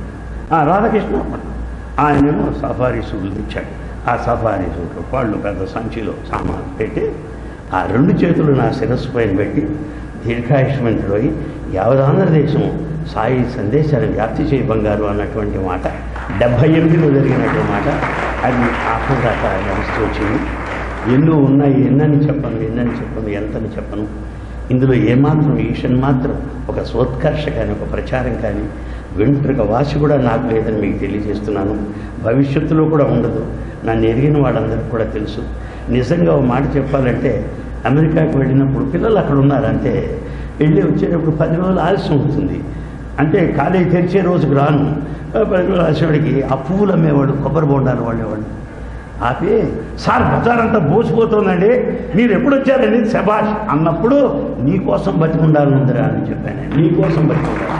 ఆ, రాధాకృష్ణ ఆయనేమో సఫారీ సూట్లు ఇచ్చాడు ఆ సఫారీ సూట్లు వాళ్ళు పెద్ద సంచిలో సామాన్ పెట్టి ఆ రెండు చేతులు నా శిరస్సు పైన పెట్టి దీర్ఘాయుష్మంతుడై యావదాంధ్రదేశం సాయి సందేశాన్ని వ్యాప్తి చేయి బంగారు అన్నటువంటి మాట డెబ్భై ఎనిమిదిలో జరిగినటువంటి మాట అది ఆఖరిదాకా నడుస్తూ వచ్చింది ఎన్నో ఉన్నాయి ఎన్నని చెప్పను ఎన్నని చెప్పను ఎంతని చెప్పను ఇందులో ఏమాత్రం ఈషన్ మాత్రం ఒక సోత్కర్ష కానీ ఒక ప్రచారం కానీ వెంట్రుక వాసి కూడా నాకు లేదని మీకు తెలియజేస్తున్నాను భవిష్యత్తులో కూడా ఉండదు నన్ను ఎరిగిన వాళ్ళందరికీ కూడా తెలుసు నిజంగా ఒక మాట చెప్పాలంటే అమెరికాకు వెళ్ళినప్పుడు పిల్లలు అక్కడ ఉన్నారంటే వెళ్ళి వచ్చేటప్పుడు పది రోజులు ఆలస్యం అవుతుంది అంటే కాలేజీ తెరిచే రోజుకు రాను ఆ పది రోజులు ఆలస్యవాడికి ఆ పువ్వులు అమ్మేవాడు కొబ్బరి బొండాలు వాళ్ళేవాడు ఆపి సార్ బజారంతా బోసిపోతుందండి మీరు ఎప్పుడు వచ్చారండి శబాష్ అన్నప్పుడు నీకోసం బతికుండాలని ఉందిరా అని చెప్పాను నీకోసం బతికుండాలి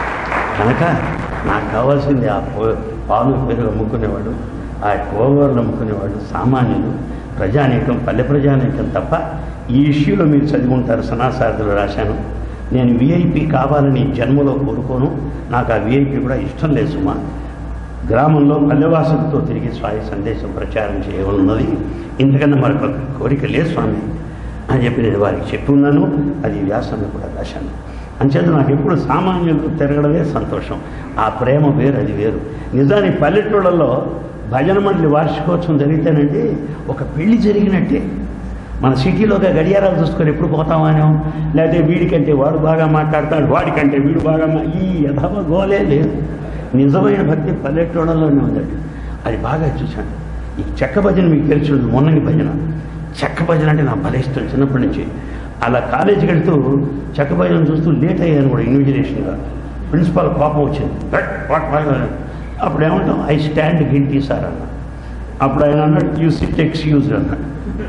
కనుక నాకు కావాల్సింది ఆ పో- పాలు పెరుగు అమ్ముకునేవాడు ఆ కోవర్లు అమ్ముకునేవాడు సామాన్యులు ప్రజానీకం పల్లె ప్రజానీకం తప్ప ఈ ఇష్యూలో మీరు చదివి ఉంటారు సనాసారథులు రాశాను నేను విఐపి కావాలని జన్మలో కోరుకోను నాకు ఆ విఐపి కూడా ఇష్టం లేదు సుమా గ్రామంలో పల్లెవాసులతో తిరిగి స్వామి సందేశం ప్రచారం చేయనున్నది ఇంతకన్నా మరొక కోరిక లేదు స్వామి అని చెప్పి నేను వారికి చెప్పి ఉన్నాను అది వ్యాసంలో కూడా రాశాను అంచేత నాకు ఎప్పుడు సామాన్యులకు తిరగడమే సంతోషం ఆ ప్రేమ వేరు అది వేరు నిజానికి పల్లెటూళ్ళలో భజన మండలి వార్షికోత్సవం జరిగితేనండి ఒక పెళ్లి జరిగినట్టే మన సిటీలోగా గడియారాలు చూసుకొని ఎప్పుడు పోతామానో లేకపోతే వీడికంటే వాడు బాగా మాట్లాడతాడు వాడికంటే వీడు బాగా మా ఈ యథవ గోలే లేదు నిజమైన భక్తి పల్లెటూళ్ళలోనే ఉందండి అది బాగా చూశాను ఈ చెక్క భజన మీకు తెలిసి ఉంటుంది మొన్నని భజన చెక్క భజన అంటే నా భలే ఇష్టం చిన్నప్పటి నుంచి అలా కాలేజీకి వెళ్తూ చెక్క భజన చూస్తూ లేట్ అయ్యాను కూడా ఇన్విజిలేషన్గా ప్రిన్సిపాల్ కోపం వచ్చింది "బట్, వాట్ వాట్ వాట్?" అప్పుడు ఏమంటాం ఐ స్టాండ్ గింటీ సార్ అన్న అప్పుడు ఆయన అన్నాడు యూ సిట్ ఎక్స్క్యూజ్ అన్నాడు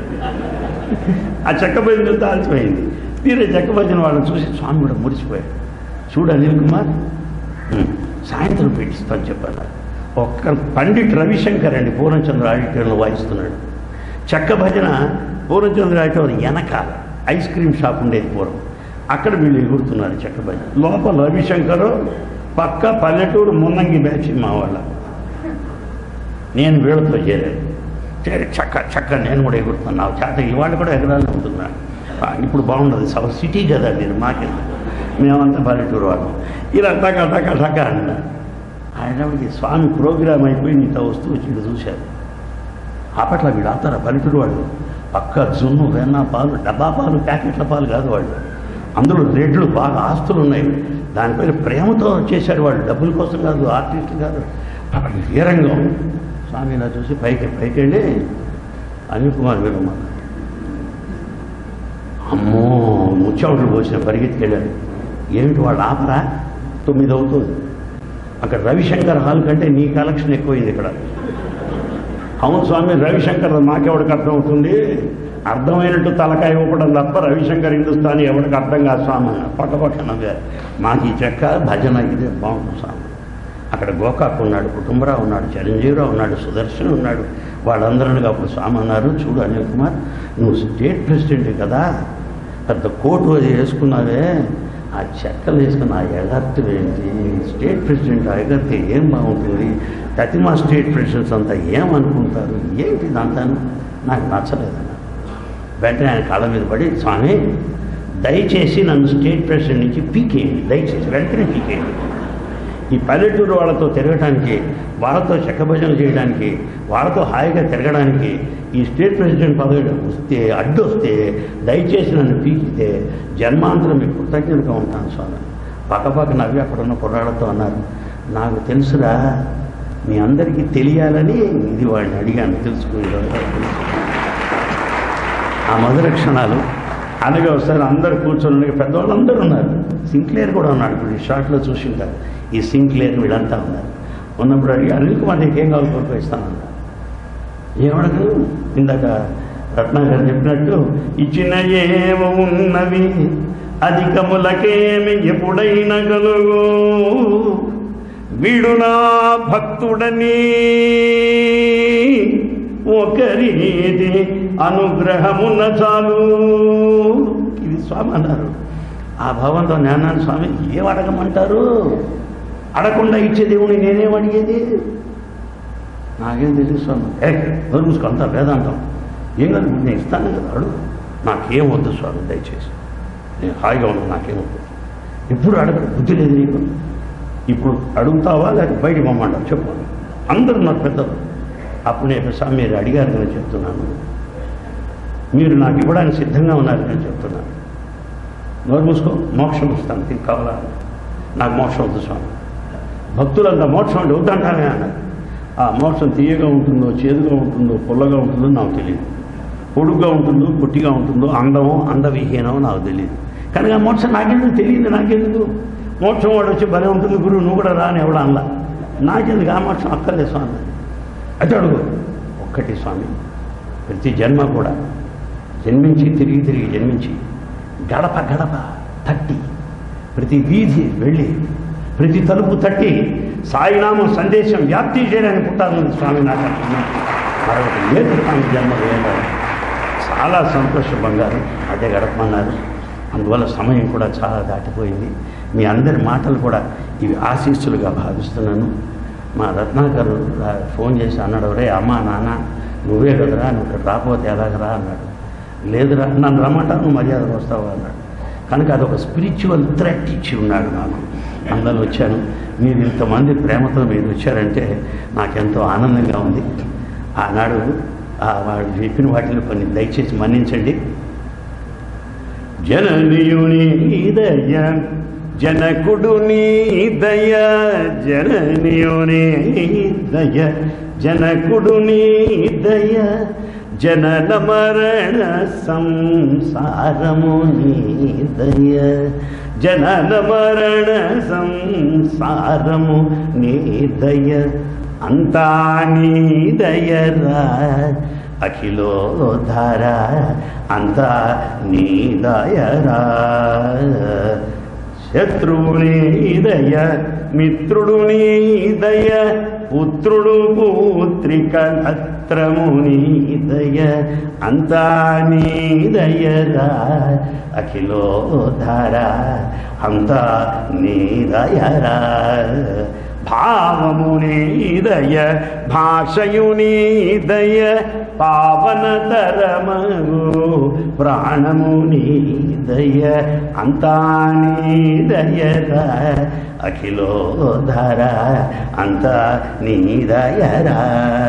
ఆ చెక్క భజన చూస్తే ఆలసిపోయింది తీరే చెక్క భజన వాళ్ళని చూసి స్వామి కూడా మురిసిపోయాడు చూడు అనిల్ కుమార్ "ఉమ్, సాయంత్రం పెట్టిస్తాను చెప్పాను ఒక్క పండిట్ రవిశంకర్ అండి పూర్ణచంద్ర ఆడిటోరియంలో వాయిస్తున్నాడు చెక్క భజన పూర్ణచంద్ర అయితే వెనకాల ఐస్ క్రీమ్ షాప్ ఉండేది పూర్వం అక్కడ వీళ్ళు ఎగురుతున్నారు చక్రబాజీ లోపల రవిశంకర్ పక్క పల్లెటూరు మున్నంగి బ్యాచ్ మా వాళ్ళ నేను వీళ్ళతో చేరాను చేరి చక్క చక్క నేను కూడా ఎగురుతున్నాను నా చేత ఇవాళ కూడా ఎగరాలని ఉంటున్నాను ఆ, ఇప్పుడు బాగుండదు సవ సిటీ కదా నేను మాకెందుకు మేమంతా పల్లెటూరు వాళ్ళం ఇలా టక టక టక అన్నా ఆయనకి స్వామి ప్రోగ్రామ్ అయిపోయి నీతో వస్తూ వచ్చి ఇటు చూశారు అప్పట్లో వీళ్ళు ఆతారా పల్లెటూరు వాళ్ళు పక్క జున్ను వెన్న పాలు డబ్బా పాలు ప్యాకెట్ల పాలు కాదు వాళ్ళు అందులో రెడ్లు బాగా ఆస్తులు ఉన్నాయి దానిపైన ప్రేమతో చేశారు వాళ్ళు డబ్బుల కోసం కాదు ఆర్టిస్ట్ కాదు అక్కడ ఏ రంగం స్వామి ఇలా చూసి పైకి పైకి వెళ్ళి అనిల్ కుమార్ వీరమ్మ అమ్మో ముచ్చవట్లు పోసిన పరిగెత్తుకెళ్ళాడు ఏమిటి వాళ్ళు ఆపరా తొమ్మిది అవుతుంది అక్కడ రవిశంకర్ హాల్ కంటే నీ కలెక్షన్ ఎక్కువైంది ఇక్కడ అవును స్వామి రవిశంకర్ మాకెవడికి అర్థం అవుతుంది అర్థమైనట్టు తలకాయ ఇవ్వడం తప్ప రవిశంకర్ హిందుస్థానీ ఎవడికి అర్థం కాదు స్వామి అన్నారు. పక్క పక్క నవ్వారు మాకు ఈ చెక్క భజన ఇదే బాగుంటుంది స్వామి అక్కడ గోకాక్ ఉన్నాడు కుటుంబరావు ఉన్నాడు చిరంజీవిరావు ఉన్నాడు సుదర్శన్ ఉన్నాడు వాళ్ళందరినీ అప్పుడు స్వామి అన్నారు చూడు అనిల్ కుమార్ నువ్వు స్టేట్ ప్రెసిడెంట్ కదా పెద్ద కోటు అది వేసుకున్నావే ఆ చెక్కలు వేసుకున్న ఆ ఎగర్తి ఏంటి స్టేట్ ప్రెసిడెంట్ ఆ ఎగర్తి ఏం బాగుంటుంది ప్రతిమా స్టేట్ ప్రెసిడెంట్స్ అంతా ఏమనుకుంటారు ఏంటి ఇదంతా నాకు నచ్చలేదన్న వెంటనే ఆయన కాళ్ళ మీద పడి స్వామి దయచేసి నన్ను స్టేట్ ప్రెసిడెంట్ నుంచి పీకేయండి దయచేసి వెంటనే పీకేయండి ఈ పల్లెటూరు వాళ్ళతో తిరగడానికి వాళ్ళతో చెక్కభజనలు చేయడానికి వాళ్ళతో హాయిగా తిరగడానికి ఈ స్టేట్ ప్రెసిడెంట్ పదవి వస్తే అడ్డు వస్తే దయచేసి నన్ను పీకితే జన్మాంతరం మీకు కృతజ్ఞతగా ఉంటాను స్వామి పక్కపక్క నవ్వి అక్కడ ఉన్న కుర్రాళ్ళతో అన్నారు నాకు తెలుసురా మీ అందరికీ తెలియాలని ఇది వాడిని అడిగాను తెలుసుకునేదంతా తెలుసు ఆ మధుర క్షణాలు అలాగే ఒకసారి అందరు కూర్చొని ఉండగా పెద్దవాళ్ళు అందరూ ఉన్నారు సింక్లేర్ కూడా ఉన్నాడు ఇప్పుడు ఈ షార్ట్లో చూసింటారు ఈ సింక్లేర్ వీళ్ళంతా ఉన్నారు ఉన్నప్పుడు అడిగి అనిల్ కుమార్ నీకు ఏం కావాలి కోరుకో ఇస్తానన్నా ఏమడగను ఇందాక రత్నాకర్ చెప్పినట్టు ఇచ్చిన ఏమో ఉన్నవి అధికములకేమి ఎప్పుడైనా కలుగు వీడు నా భక్తుడని ఒకరిది అనుగ్రహమున్న చాలు ఇది స్వామి అన్నారు ఆ భావంతో నేనాను స్వామి ఏం అడగమంటారు అడగకుండా ఇచ్చే దేవుని నేనేం అడిగేది నాకేం తెలియదు స్వామి ఏ నోరు మూసుకో అంతా వేదాంతం ఏం కాదు నేను ఇస్తాను కదా అడుగు నాకేం వద్దు స్వామి దయచేసి నేను హాయిగా ఉన్నాను నాకేం వద్దు ఇప్పుడు అడగడు బుద్ధి లేదు నీకు ఇప్పుడు అడుగుతావా లేక బయటికి పొమ్మంటావు చెప్పు అందరూ నాకు పెద్దలు అప్పుడు నేను స్వామి మీరు అడిగారు నేను చెప్తున్నాను మీరు నాకు ఇవ్వడానికి సిద్ధంగా ఉన్నారు నేను చెప్తున్నాను నోరు మూసుకో మోక్షం ఇస్తాను నీకు కావాలా నాకు మోక్షం వద్దు స్వామి భక్తులంతా మోక్షం అంటే వద్దంటానే అన్నారు ఆ మోక్షం తీయగా ఉంటుందో చేదుగా ఉంటుందో పుల్లగా ఉంటుందో నాకు తెలియదు పొడుగ్గా ఉంటుందో పొట్టిగా ఉంటుందో అందమో అందవిహీనమో నాకు తెలియదు కానీ ఆ మోక్షం నాకెందుకు తెలియదు నాకెందుకు మోక్షం వాడు వచ్చి భలే ఉంటుంది గురువు నువ్వు కూడా రాని ఎవడ అనలా నాకెందుకు ఆ మోక్షం అక్కర్లేదు స్వామి అయితే అడుగు ఒక్కటి స్వామి ప్రతి జన్మ కూడా జన్మించి తిరిగి తిరిగి జన్మించి గడప గడప తట్టి ప్రతి వీధి వెళ్ళి ప్రతి తలుపు తట్టి సాయినామం సందేశం వ్యాప్తి చేయడానికి పుట్టాలని స్వామి నాకు అర్థమైంది. మరొకటి లేదు స్వామి జన్మ వేయాలి చాలా సంతోషం బంగారు అదే గడపమన్నారు అందువల్ల సమయం కూడా చాలా దాటిపోయింది మీ అందరి మాటలు కూడా ఇవి ఆశీస్సులుగా భావిస్తున్నాను మా రత్నాకర్ రా- ఫోన్ చేసి అన్నాడు రే అమ్మా నాన్న నువ్వే కదరా నువ్వు ఇక్కడ రాకపోతే ఎలాగరా అన్నాడు లేదురా నన్ను రమ్మంటా నువ్వు మర్యాదకు వస్తావా అన్నాడు కనుక అదొక స్పిరిచువల్ థ్రెట్ ఇచ్చి ఉన్నాడు నాకు అందరూ వచ్చాను మీరు ఇంతమంది ప్రేమతో మీరు వచ్చారంటే నాకెంతో ఆనందంగా ఉంది ఆనాడు ఆ వాడు చెప్పిన వాటిలో కొన్ని దయచేసి మన్నించండి జననీయుని దయ జనకుడు నీ దయ జననీయుని దయ జనకుడు నీ దయ జనన మరణ సంసారము నీ దయ జనన మరణ సంసారము నీ దయ అంతా నీ దయరా అఖిలోధార అంతా నీ దయరా శత్రువు నీ దయ మిత్రుడు నీ దయ పుత్రుడు పుత్రిక అత్రముని దయ అంతా నీ దయరా అఖిలోధార అంతా నీ దయరా భావమునీదయ భాషయునీదయ పావనతరమగు ప్రాణమునీదయ అంతానీదయర అఖిలోధర అంత నీదయరా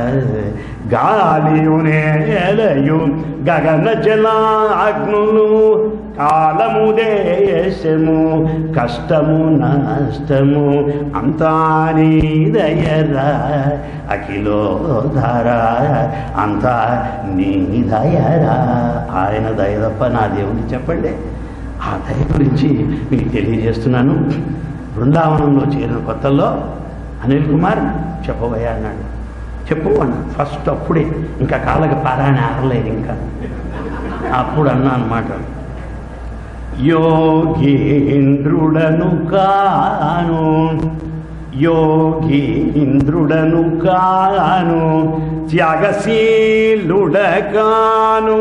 గాలియునేలయు గగన జలాగ్నులు కాలము దేశము కష్టము నష్టము అంతా నీదయరా అఖిలోధర అంతా నీదయరా ఆయన దయ తప్ప నా దేవుని చెప్పండి ఆ దయ గురించి మీకు తెలియజేస్తున్నాను బృందావనంలో చేరిన కొత్తల్లో అనిల్ కుమార్ చెప్పబోయా అన్నాడు చెప్పు అన్న ఫస్ట్ అప్పుడే ఇంకా కాళ్ళకి పారాయణ ఆరలేదు ఇంకా అప్పుడు అన్నా అనమాట యోగీంద్రుడను కాను యోగీంద్రుడను కాను త్యాగశీలుడ కాను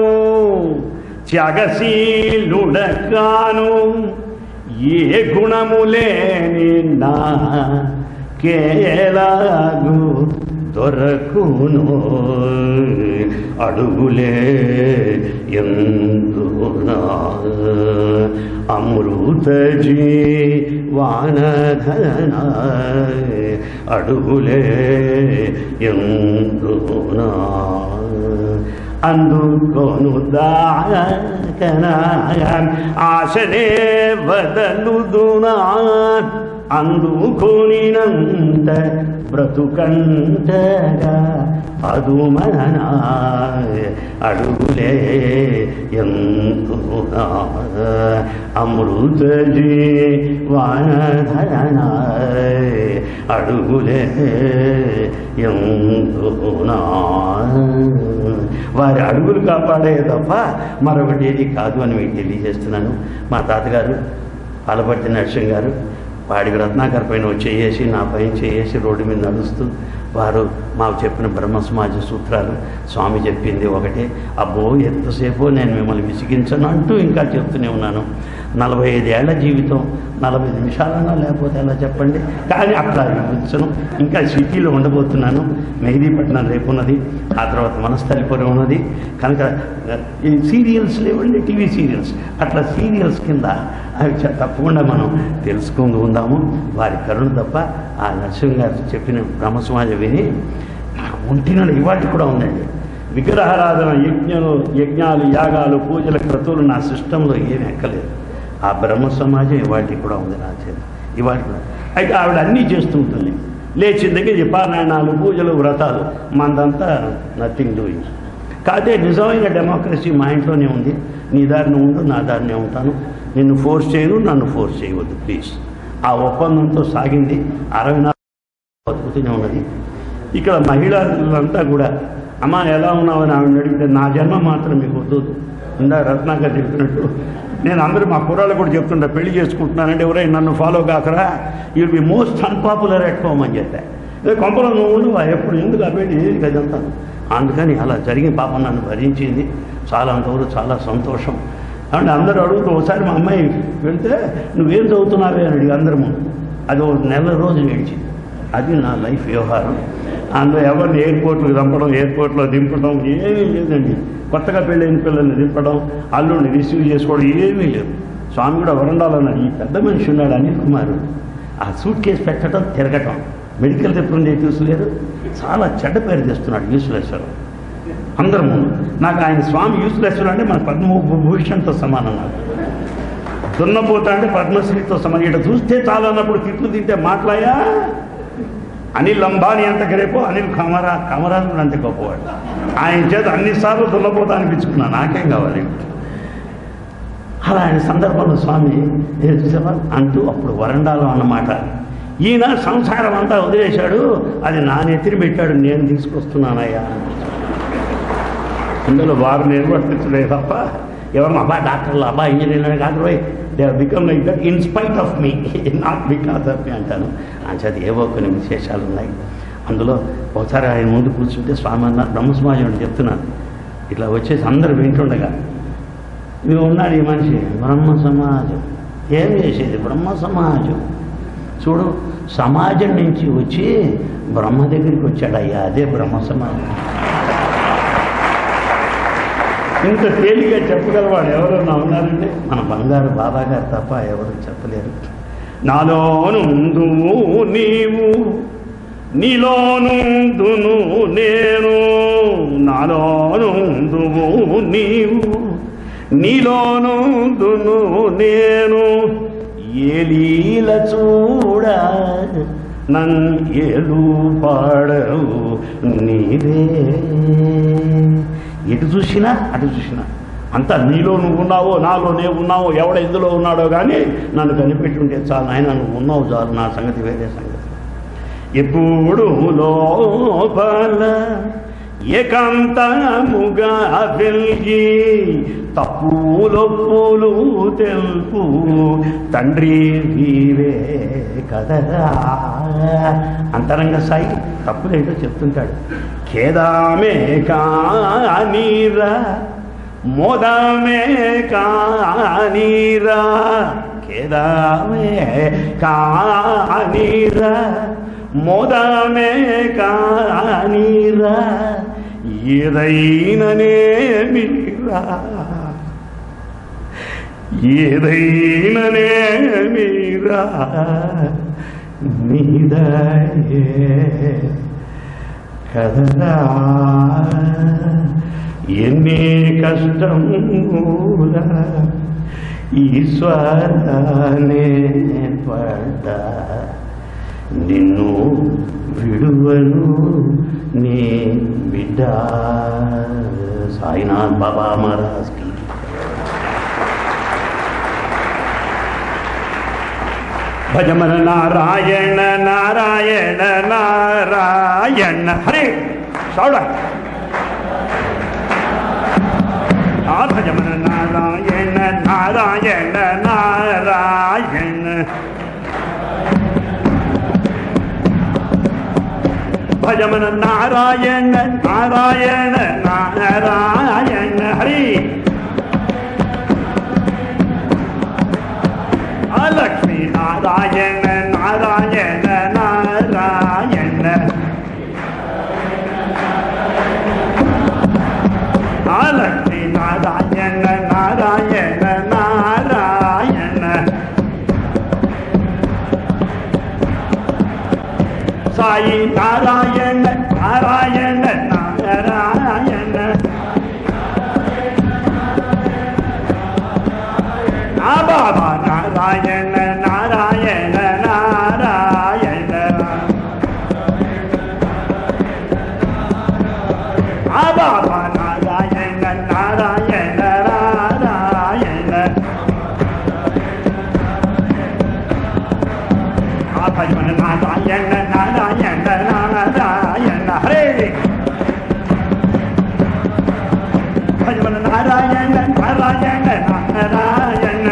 త్యాగశీలుడ కాను ఏ గుణము లేని నా కేలాగు దొరకును అడుగులే ఎందునా అమృత జీవానధన అడుగులే ఎందునా అందుకోను దాకనా ఆశనే వదలుదునా అందుకోనినంత బ్రతుకంటగా అదుమన అడుగులే ఎంతునా అమృత జీవానధరణ అడుగులే ఎంతునా వారి అడుగులు కాపాడే తప్ప మరొకటి ఏది కాదు అని మీకు తెలియజేస్తున్నాను మా తాతగారు పాలపర్తి నరసింహ్ గారు వాడికి రత్నాకర్ పైన చేసి నా పైన చేసి రోడ్డు మీద నడుస్తూ వారు మాకు చెప్పిన బ్రహ్మ సమాజ సూత్రాలు స్వామి చెప్పింది ఒకటే అబ్బో ఎంతసేపు నేను మిమ్మల్ని విసిగించను అంటూ ఇంకా చెప్తూనే ఉన్నాను నలభై ఐదేళ్ల జీవితం నలభై నిమిషాలన్నా లేకపోతే ఎలా చెప్పండి కానీ అట్లా వినిపించను ఇంకా సిటీలో ఉండబోతున్నాను మెహదీపట్నం రేపు ఉన్నది ఆ తర్వాత మనస్థలిపురం ఉన్నది కనుక ఈ సీరియల్స్ లేవండి టీవీ సీరియల్స్ అట్లా సీరియల్స్ కింద అవి చ- తప్పకుండా మనం తెలుసుకుంటూ ఉందాము వారి కరుణ తప్ప ఆ నరసింహ గారు చెప్పిన బ్రహ్మ సమాజం విని నా ఒంటిన ఇవాటి కూడా ఉందండి విగ్రహారాధన యజ్ఞాలు యజ్ఞాలు యాగాలు పూజల క్రతువులు నా సిస్టంలో ఏమి ఎక్కలేదు ఆ బ్రహ్మ సమాజం ఇవాటి కూడా ఉంది నా చేత ఇవాటి కూడా అయితే ఆవిడ అన్నీ చేస్తూ ఉంటుంది లేచిన దగ్గర ఈ పారాయణాలు పూజలు వ్రతాలు మనదంతా నథింగ్ డూయింగ్ కాదే నిజమైన డెమోక్రసీ మా ఇంట్లోనే ఉంది నీ దారిని ఉండు నా దారినే ఉంటాను నిన్ను ఫోర్స్ చేయను నన్ను ఫోర్స్ చేయవద్దు ప్లీజ్ ఆ ఒప్పందంతో సాగింది అరవై నాలుగు బతుకుతూనే ఉన్నది ఇక్కడ మహిళలంతా కూడా అమ్మ ఎలా ఉన్నావని ఆవిడ అడిగితే నా జన్మ మాత్రం మీకు వద్దు ఇందా రత్నాకర్ చెప్పినట్టు నేను అందరూ మా కుర్రాళ్ళు కూడా చెప్తుంటా పెళ్లి చేసుకుంటున్నానంటే ఎవరైనా నన్ను ఫాలో కాకరా you'll be most unpopular at home అని చెప్పా ఇదే కొంపలో నువ్వు ఉండు ఎప్పుడు ఎందుకు అవేటి అదంతా అందుకని అలా జరిగిన పాపం నన్ను భరించింది చాలా అంతవరకు చాలా సంతోషం అంటే అందరూ అడుగుతూ ఒకసారి మా అమ్మాయి వెళ్తే నువ్వేం చదువుతున్నావే అని అడిగి అందరి ముందు అది ఒక నెల రోజులు ఏడ్చింది అది నా లైఫ్ వ్యవహారం అందులో ఎవరిని ఎయిర్పోర్ట్లకు దింపడం ఎయిర్పోర్ట్లో దింపడం ఏమీ లేదండి కొత్తగా పెళ్ళైన పిల్లల్ని దింపడం అల్లుడిని రిసీవ్ చేసుకోవడం ఏమీ లేదు స్వామి కూడా వరండాలో ఉన్నాడు ఈ పెద్ద మనిషి ఉన్నాడు అనిల్ కుమార్ ఆ సూట్ కేసు పెట్టడం తిరగటం మెడికల్ రిప్రజెంటేటివ్స్ లేరు చాలా చెడ్డ పేరు తెస్తున్నాడు యూస్లెస్వరం అందరి ముందు నాకు ఆయన స్వామి యూస్లెస్వరం అంటే మన పద్మభూషణ్తో సమానం నాకు దున్నపోతా అంటే పద్మశ్రీతో సమానం ఇట్లా చూస్తే చాలా అన్నప్పుడు తిట్లు తింటే మాట్లాయా అనిల్ అంబానీ ఎంత గ్రేపో అనిల్ కమరా కమరాజు కూడా అంతే గొప్పవాడు ఆయన చేత అన్నిసార్లు దున్నపోతా అనిపించుకున్నా నాకేం కావాలి అలా ఆయన సందర్భంలో స్వామి "ఏ చూసావా అంటూ అప్పుడు వరండాలో అన్నమాట ఈయన సంసారం అంతా వదిలేశాడు అది నా నెత్తిని పెట్టాడు నేను తీసుకొస్తున్నానయ్యా అందులో వారు నిర్వర్తించలే తప్ప ఎవరు అబ్బా డాక్టర్లు అబ్బా ఇంజనీర్లు కాదు రోయ్ they become like that in spite of me not because of me అంటాను అంచేది ఏవో కొన్ని విశేషాలు ఉన్నాయి అందులో ఒకసారి ఆయన ముందు కూర్చుంటే స్వామి అన్నారు బ్రహ్మ సమాజం అని చెప్తున్నాను ఇట్లా వచ్చేసి అందరు వింటుండగా ఇవి ఉన్నాడు ఈ మనిషి బ్రహ్మ సమాజం ఏం చేసేది బ్రహ్మ సమాజం చూడు సమాజం నుంచి వచ్చి బ్రహ్మ దగ్గరికి వచ్చాడు అయ్యా అదే బ్రహ్మ సమాజం ఇంత తేలిగా చెప్పగలవాడు ఎవరన్నా ఉన్నారంటే మన బంగారు బాబా గారు తప్ప ఎవరు చెప్పలేరు నాలోనుందు నీవు నీలోనుందును నేను నాలోనుందువు నీవు నీలోనుందును నేను ఏలీల చూడ నన్ ఏలు పాడవు నీవే ఎటు చూసినా అటు చూసినా అంతా నీలో నువ్వు ఉన్నావో నాలో నే ఉన్నావో ఎవడ ఎందులో ఉన్నాడో కానీ నన్ను కనిపెట్టుంటే చాలు ఆయన నువ్వు ఉన్నావు చాలు నా సంగతి వేరే సంగతి ఎప్పుడు లోపల ఏకాంతముగా వెలిగి తప్పులొప్పులు తెలుపు తండ్రి నీవే కదరా అంతరంగ సాయి తప్పులేంటో చెప్తుంటాడు ఖేదామే కానీరా మోదమే కానీరా ఖేదామే కానీరా మోదమే కానీరా ఏదైననేమిరా ఏదైననేమిరా నీదయే కదరా ఎన్ని కష్టముల ఈశ్వరనే పడ్డ నిన్ను విడువను నీ బిడ్డ సాయినాథ్ బాబా మహారాజ్కి భజమన నారాయణ నారాయణ నారాయణ హరే సౌడ ఆ భజమన నారాయణ నారాయణ నారాయణ భజమన నారాయణ నారాయణ నారాయణ హరి లక్ష్మీ నారాయణ నారాయణ నారాయణ లక్ష్మీ నారాయణ నారాయణ నారాయణ సాయి నారాయణ నారాయణ నారాయణ ఆ బాబా నారాయణ నారాయణ నారాయణ ఆ బాబా నారాయణ నారాయణ నారాయణ ఆ భజన నారాయణ నారాయణ నారాయణ హరే భజన నారాయణ నారాయణ నారాయణ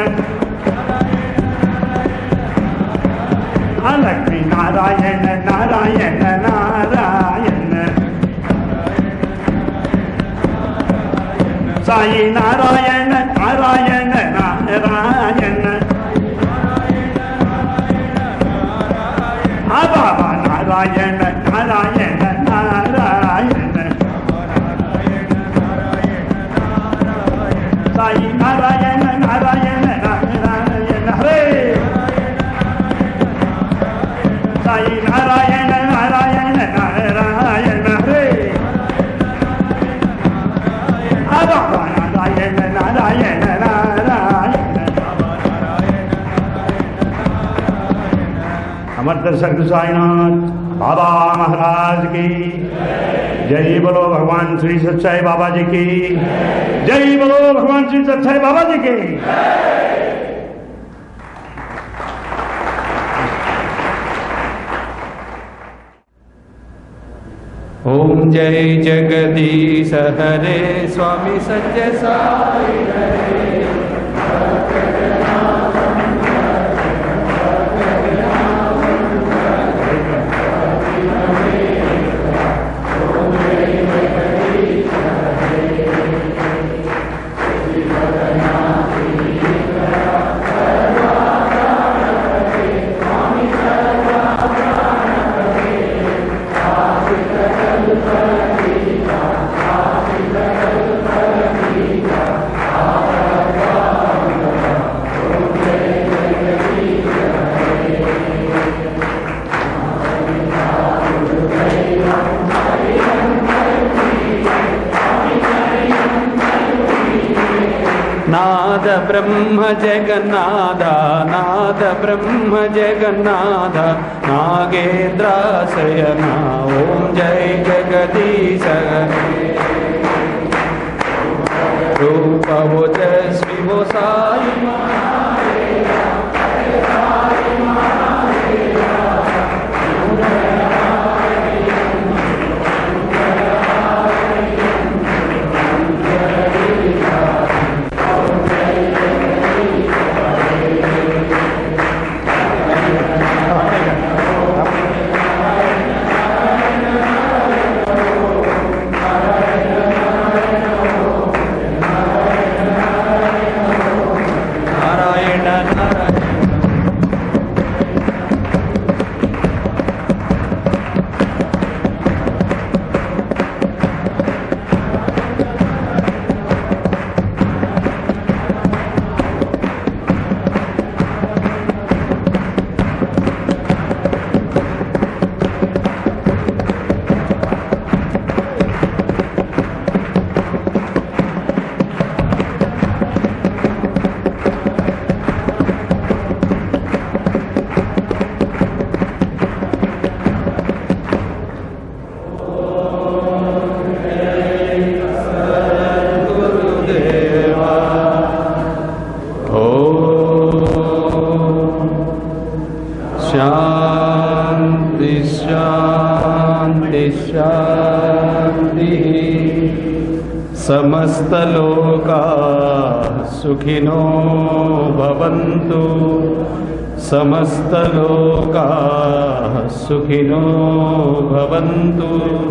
లక్ష్మీ నారాయణ నారాయణ నారాయణ సాయి నారాయణ నారాయణ నారాయణ ఆ బాబా నారాయణ నారాయణ నారాయణ సాయి నారాయణ నారాయణ నారాయణ హరే సాయి నారాయణ నారాయణ నారాయణ హరే ఆ బాబా నారాయణ నారాయణ నారాయణ अमर सर साईनाथ बाबा महाराज की जय बोलो भगवान श्री सच्चाई बाबा जी की जय बोलो भगवान श्री सच्चाई बाबा जी की ॐ जय जगदीश हरे स्वामी सत्य साई हरे బ్రహ్మ జగన్నాథ నాద బ్రహ్మ జగన్నాథ నాగేంద్రాశయన ఓం జై జగదీశ రూప ఓజస్వి ఓ సాయి నారాయణ నారాయణ గురుదేవా ఓం శాంతి శాంతి శాంతి సమస్తలోకా సుఖినో భవంతు సమస్తలోకా సుఖినో భవంతు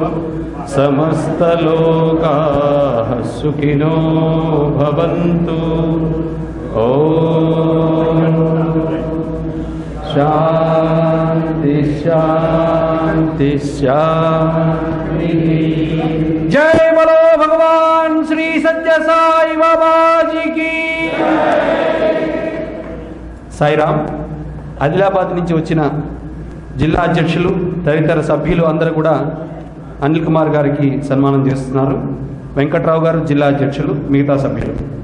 సమస్తలోకా సుఖినో భవంతు ఓం శాంతి శాంతి శాంతి జై బలో భగవాన్ శ్రీ సత్య సాయి బాబాజీకి సాయిరామ్ ఆదిలాబాద్ నుంచి వచ్చిన జిల్లా అధ్యక్షులు తదితర సభ్యులు అందరూ కూడా అనిల్ కుమార్ గారికి సన్మానం చేస్తున్నారు వెంకట్రావు గారు జిల్లా అధ్యక్షులు మిగతా సభ్యులు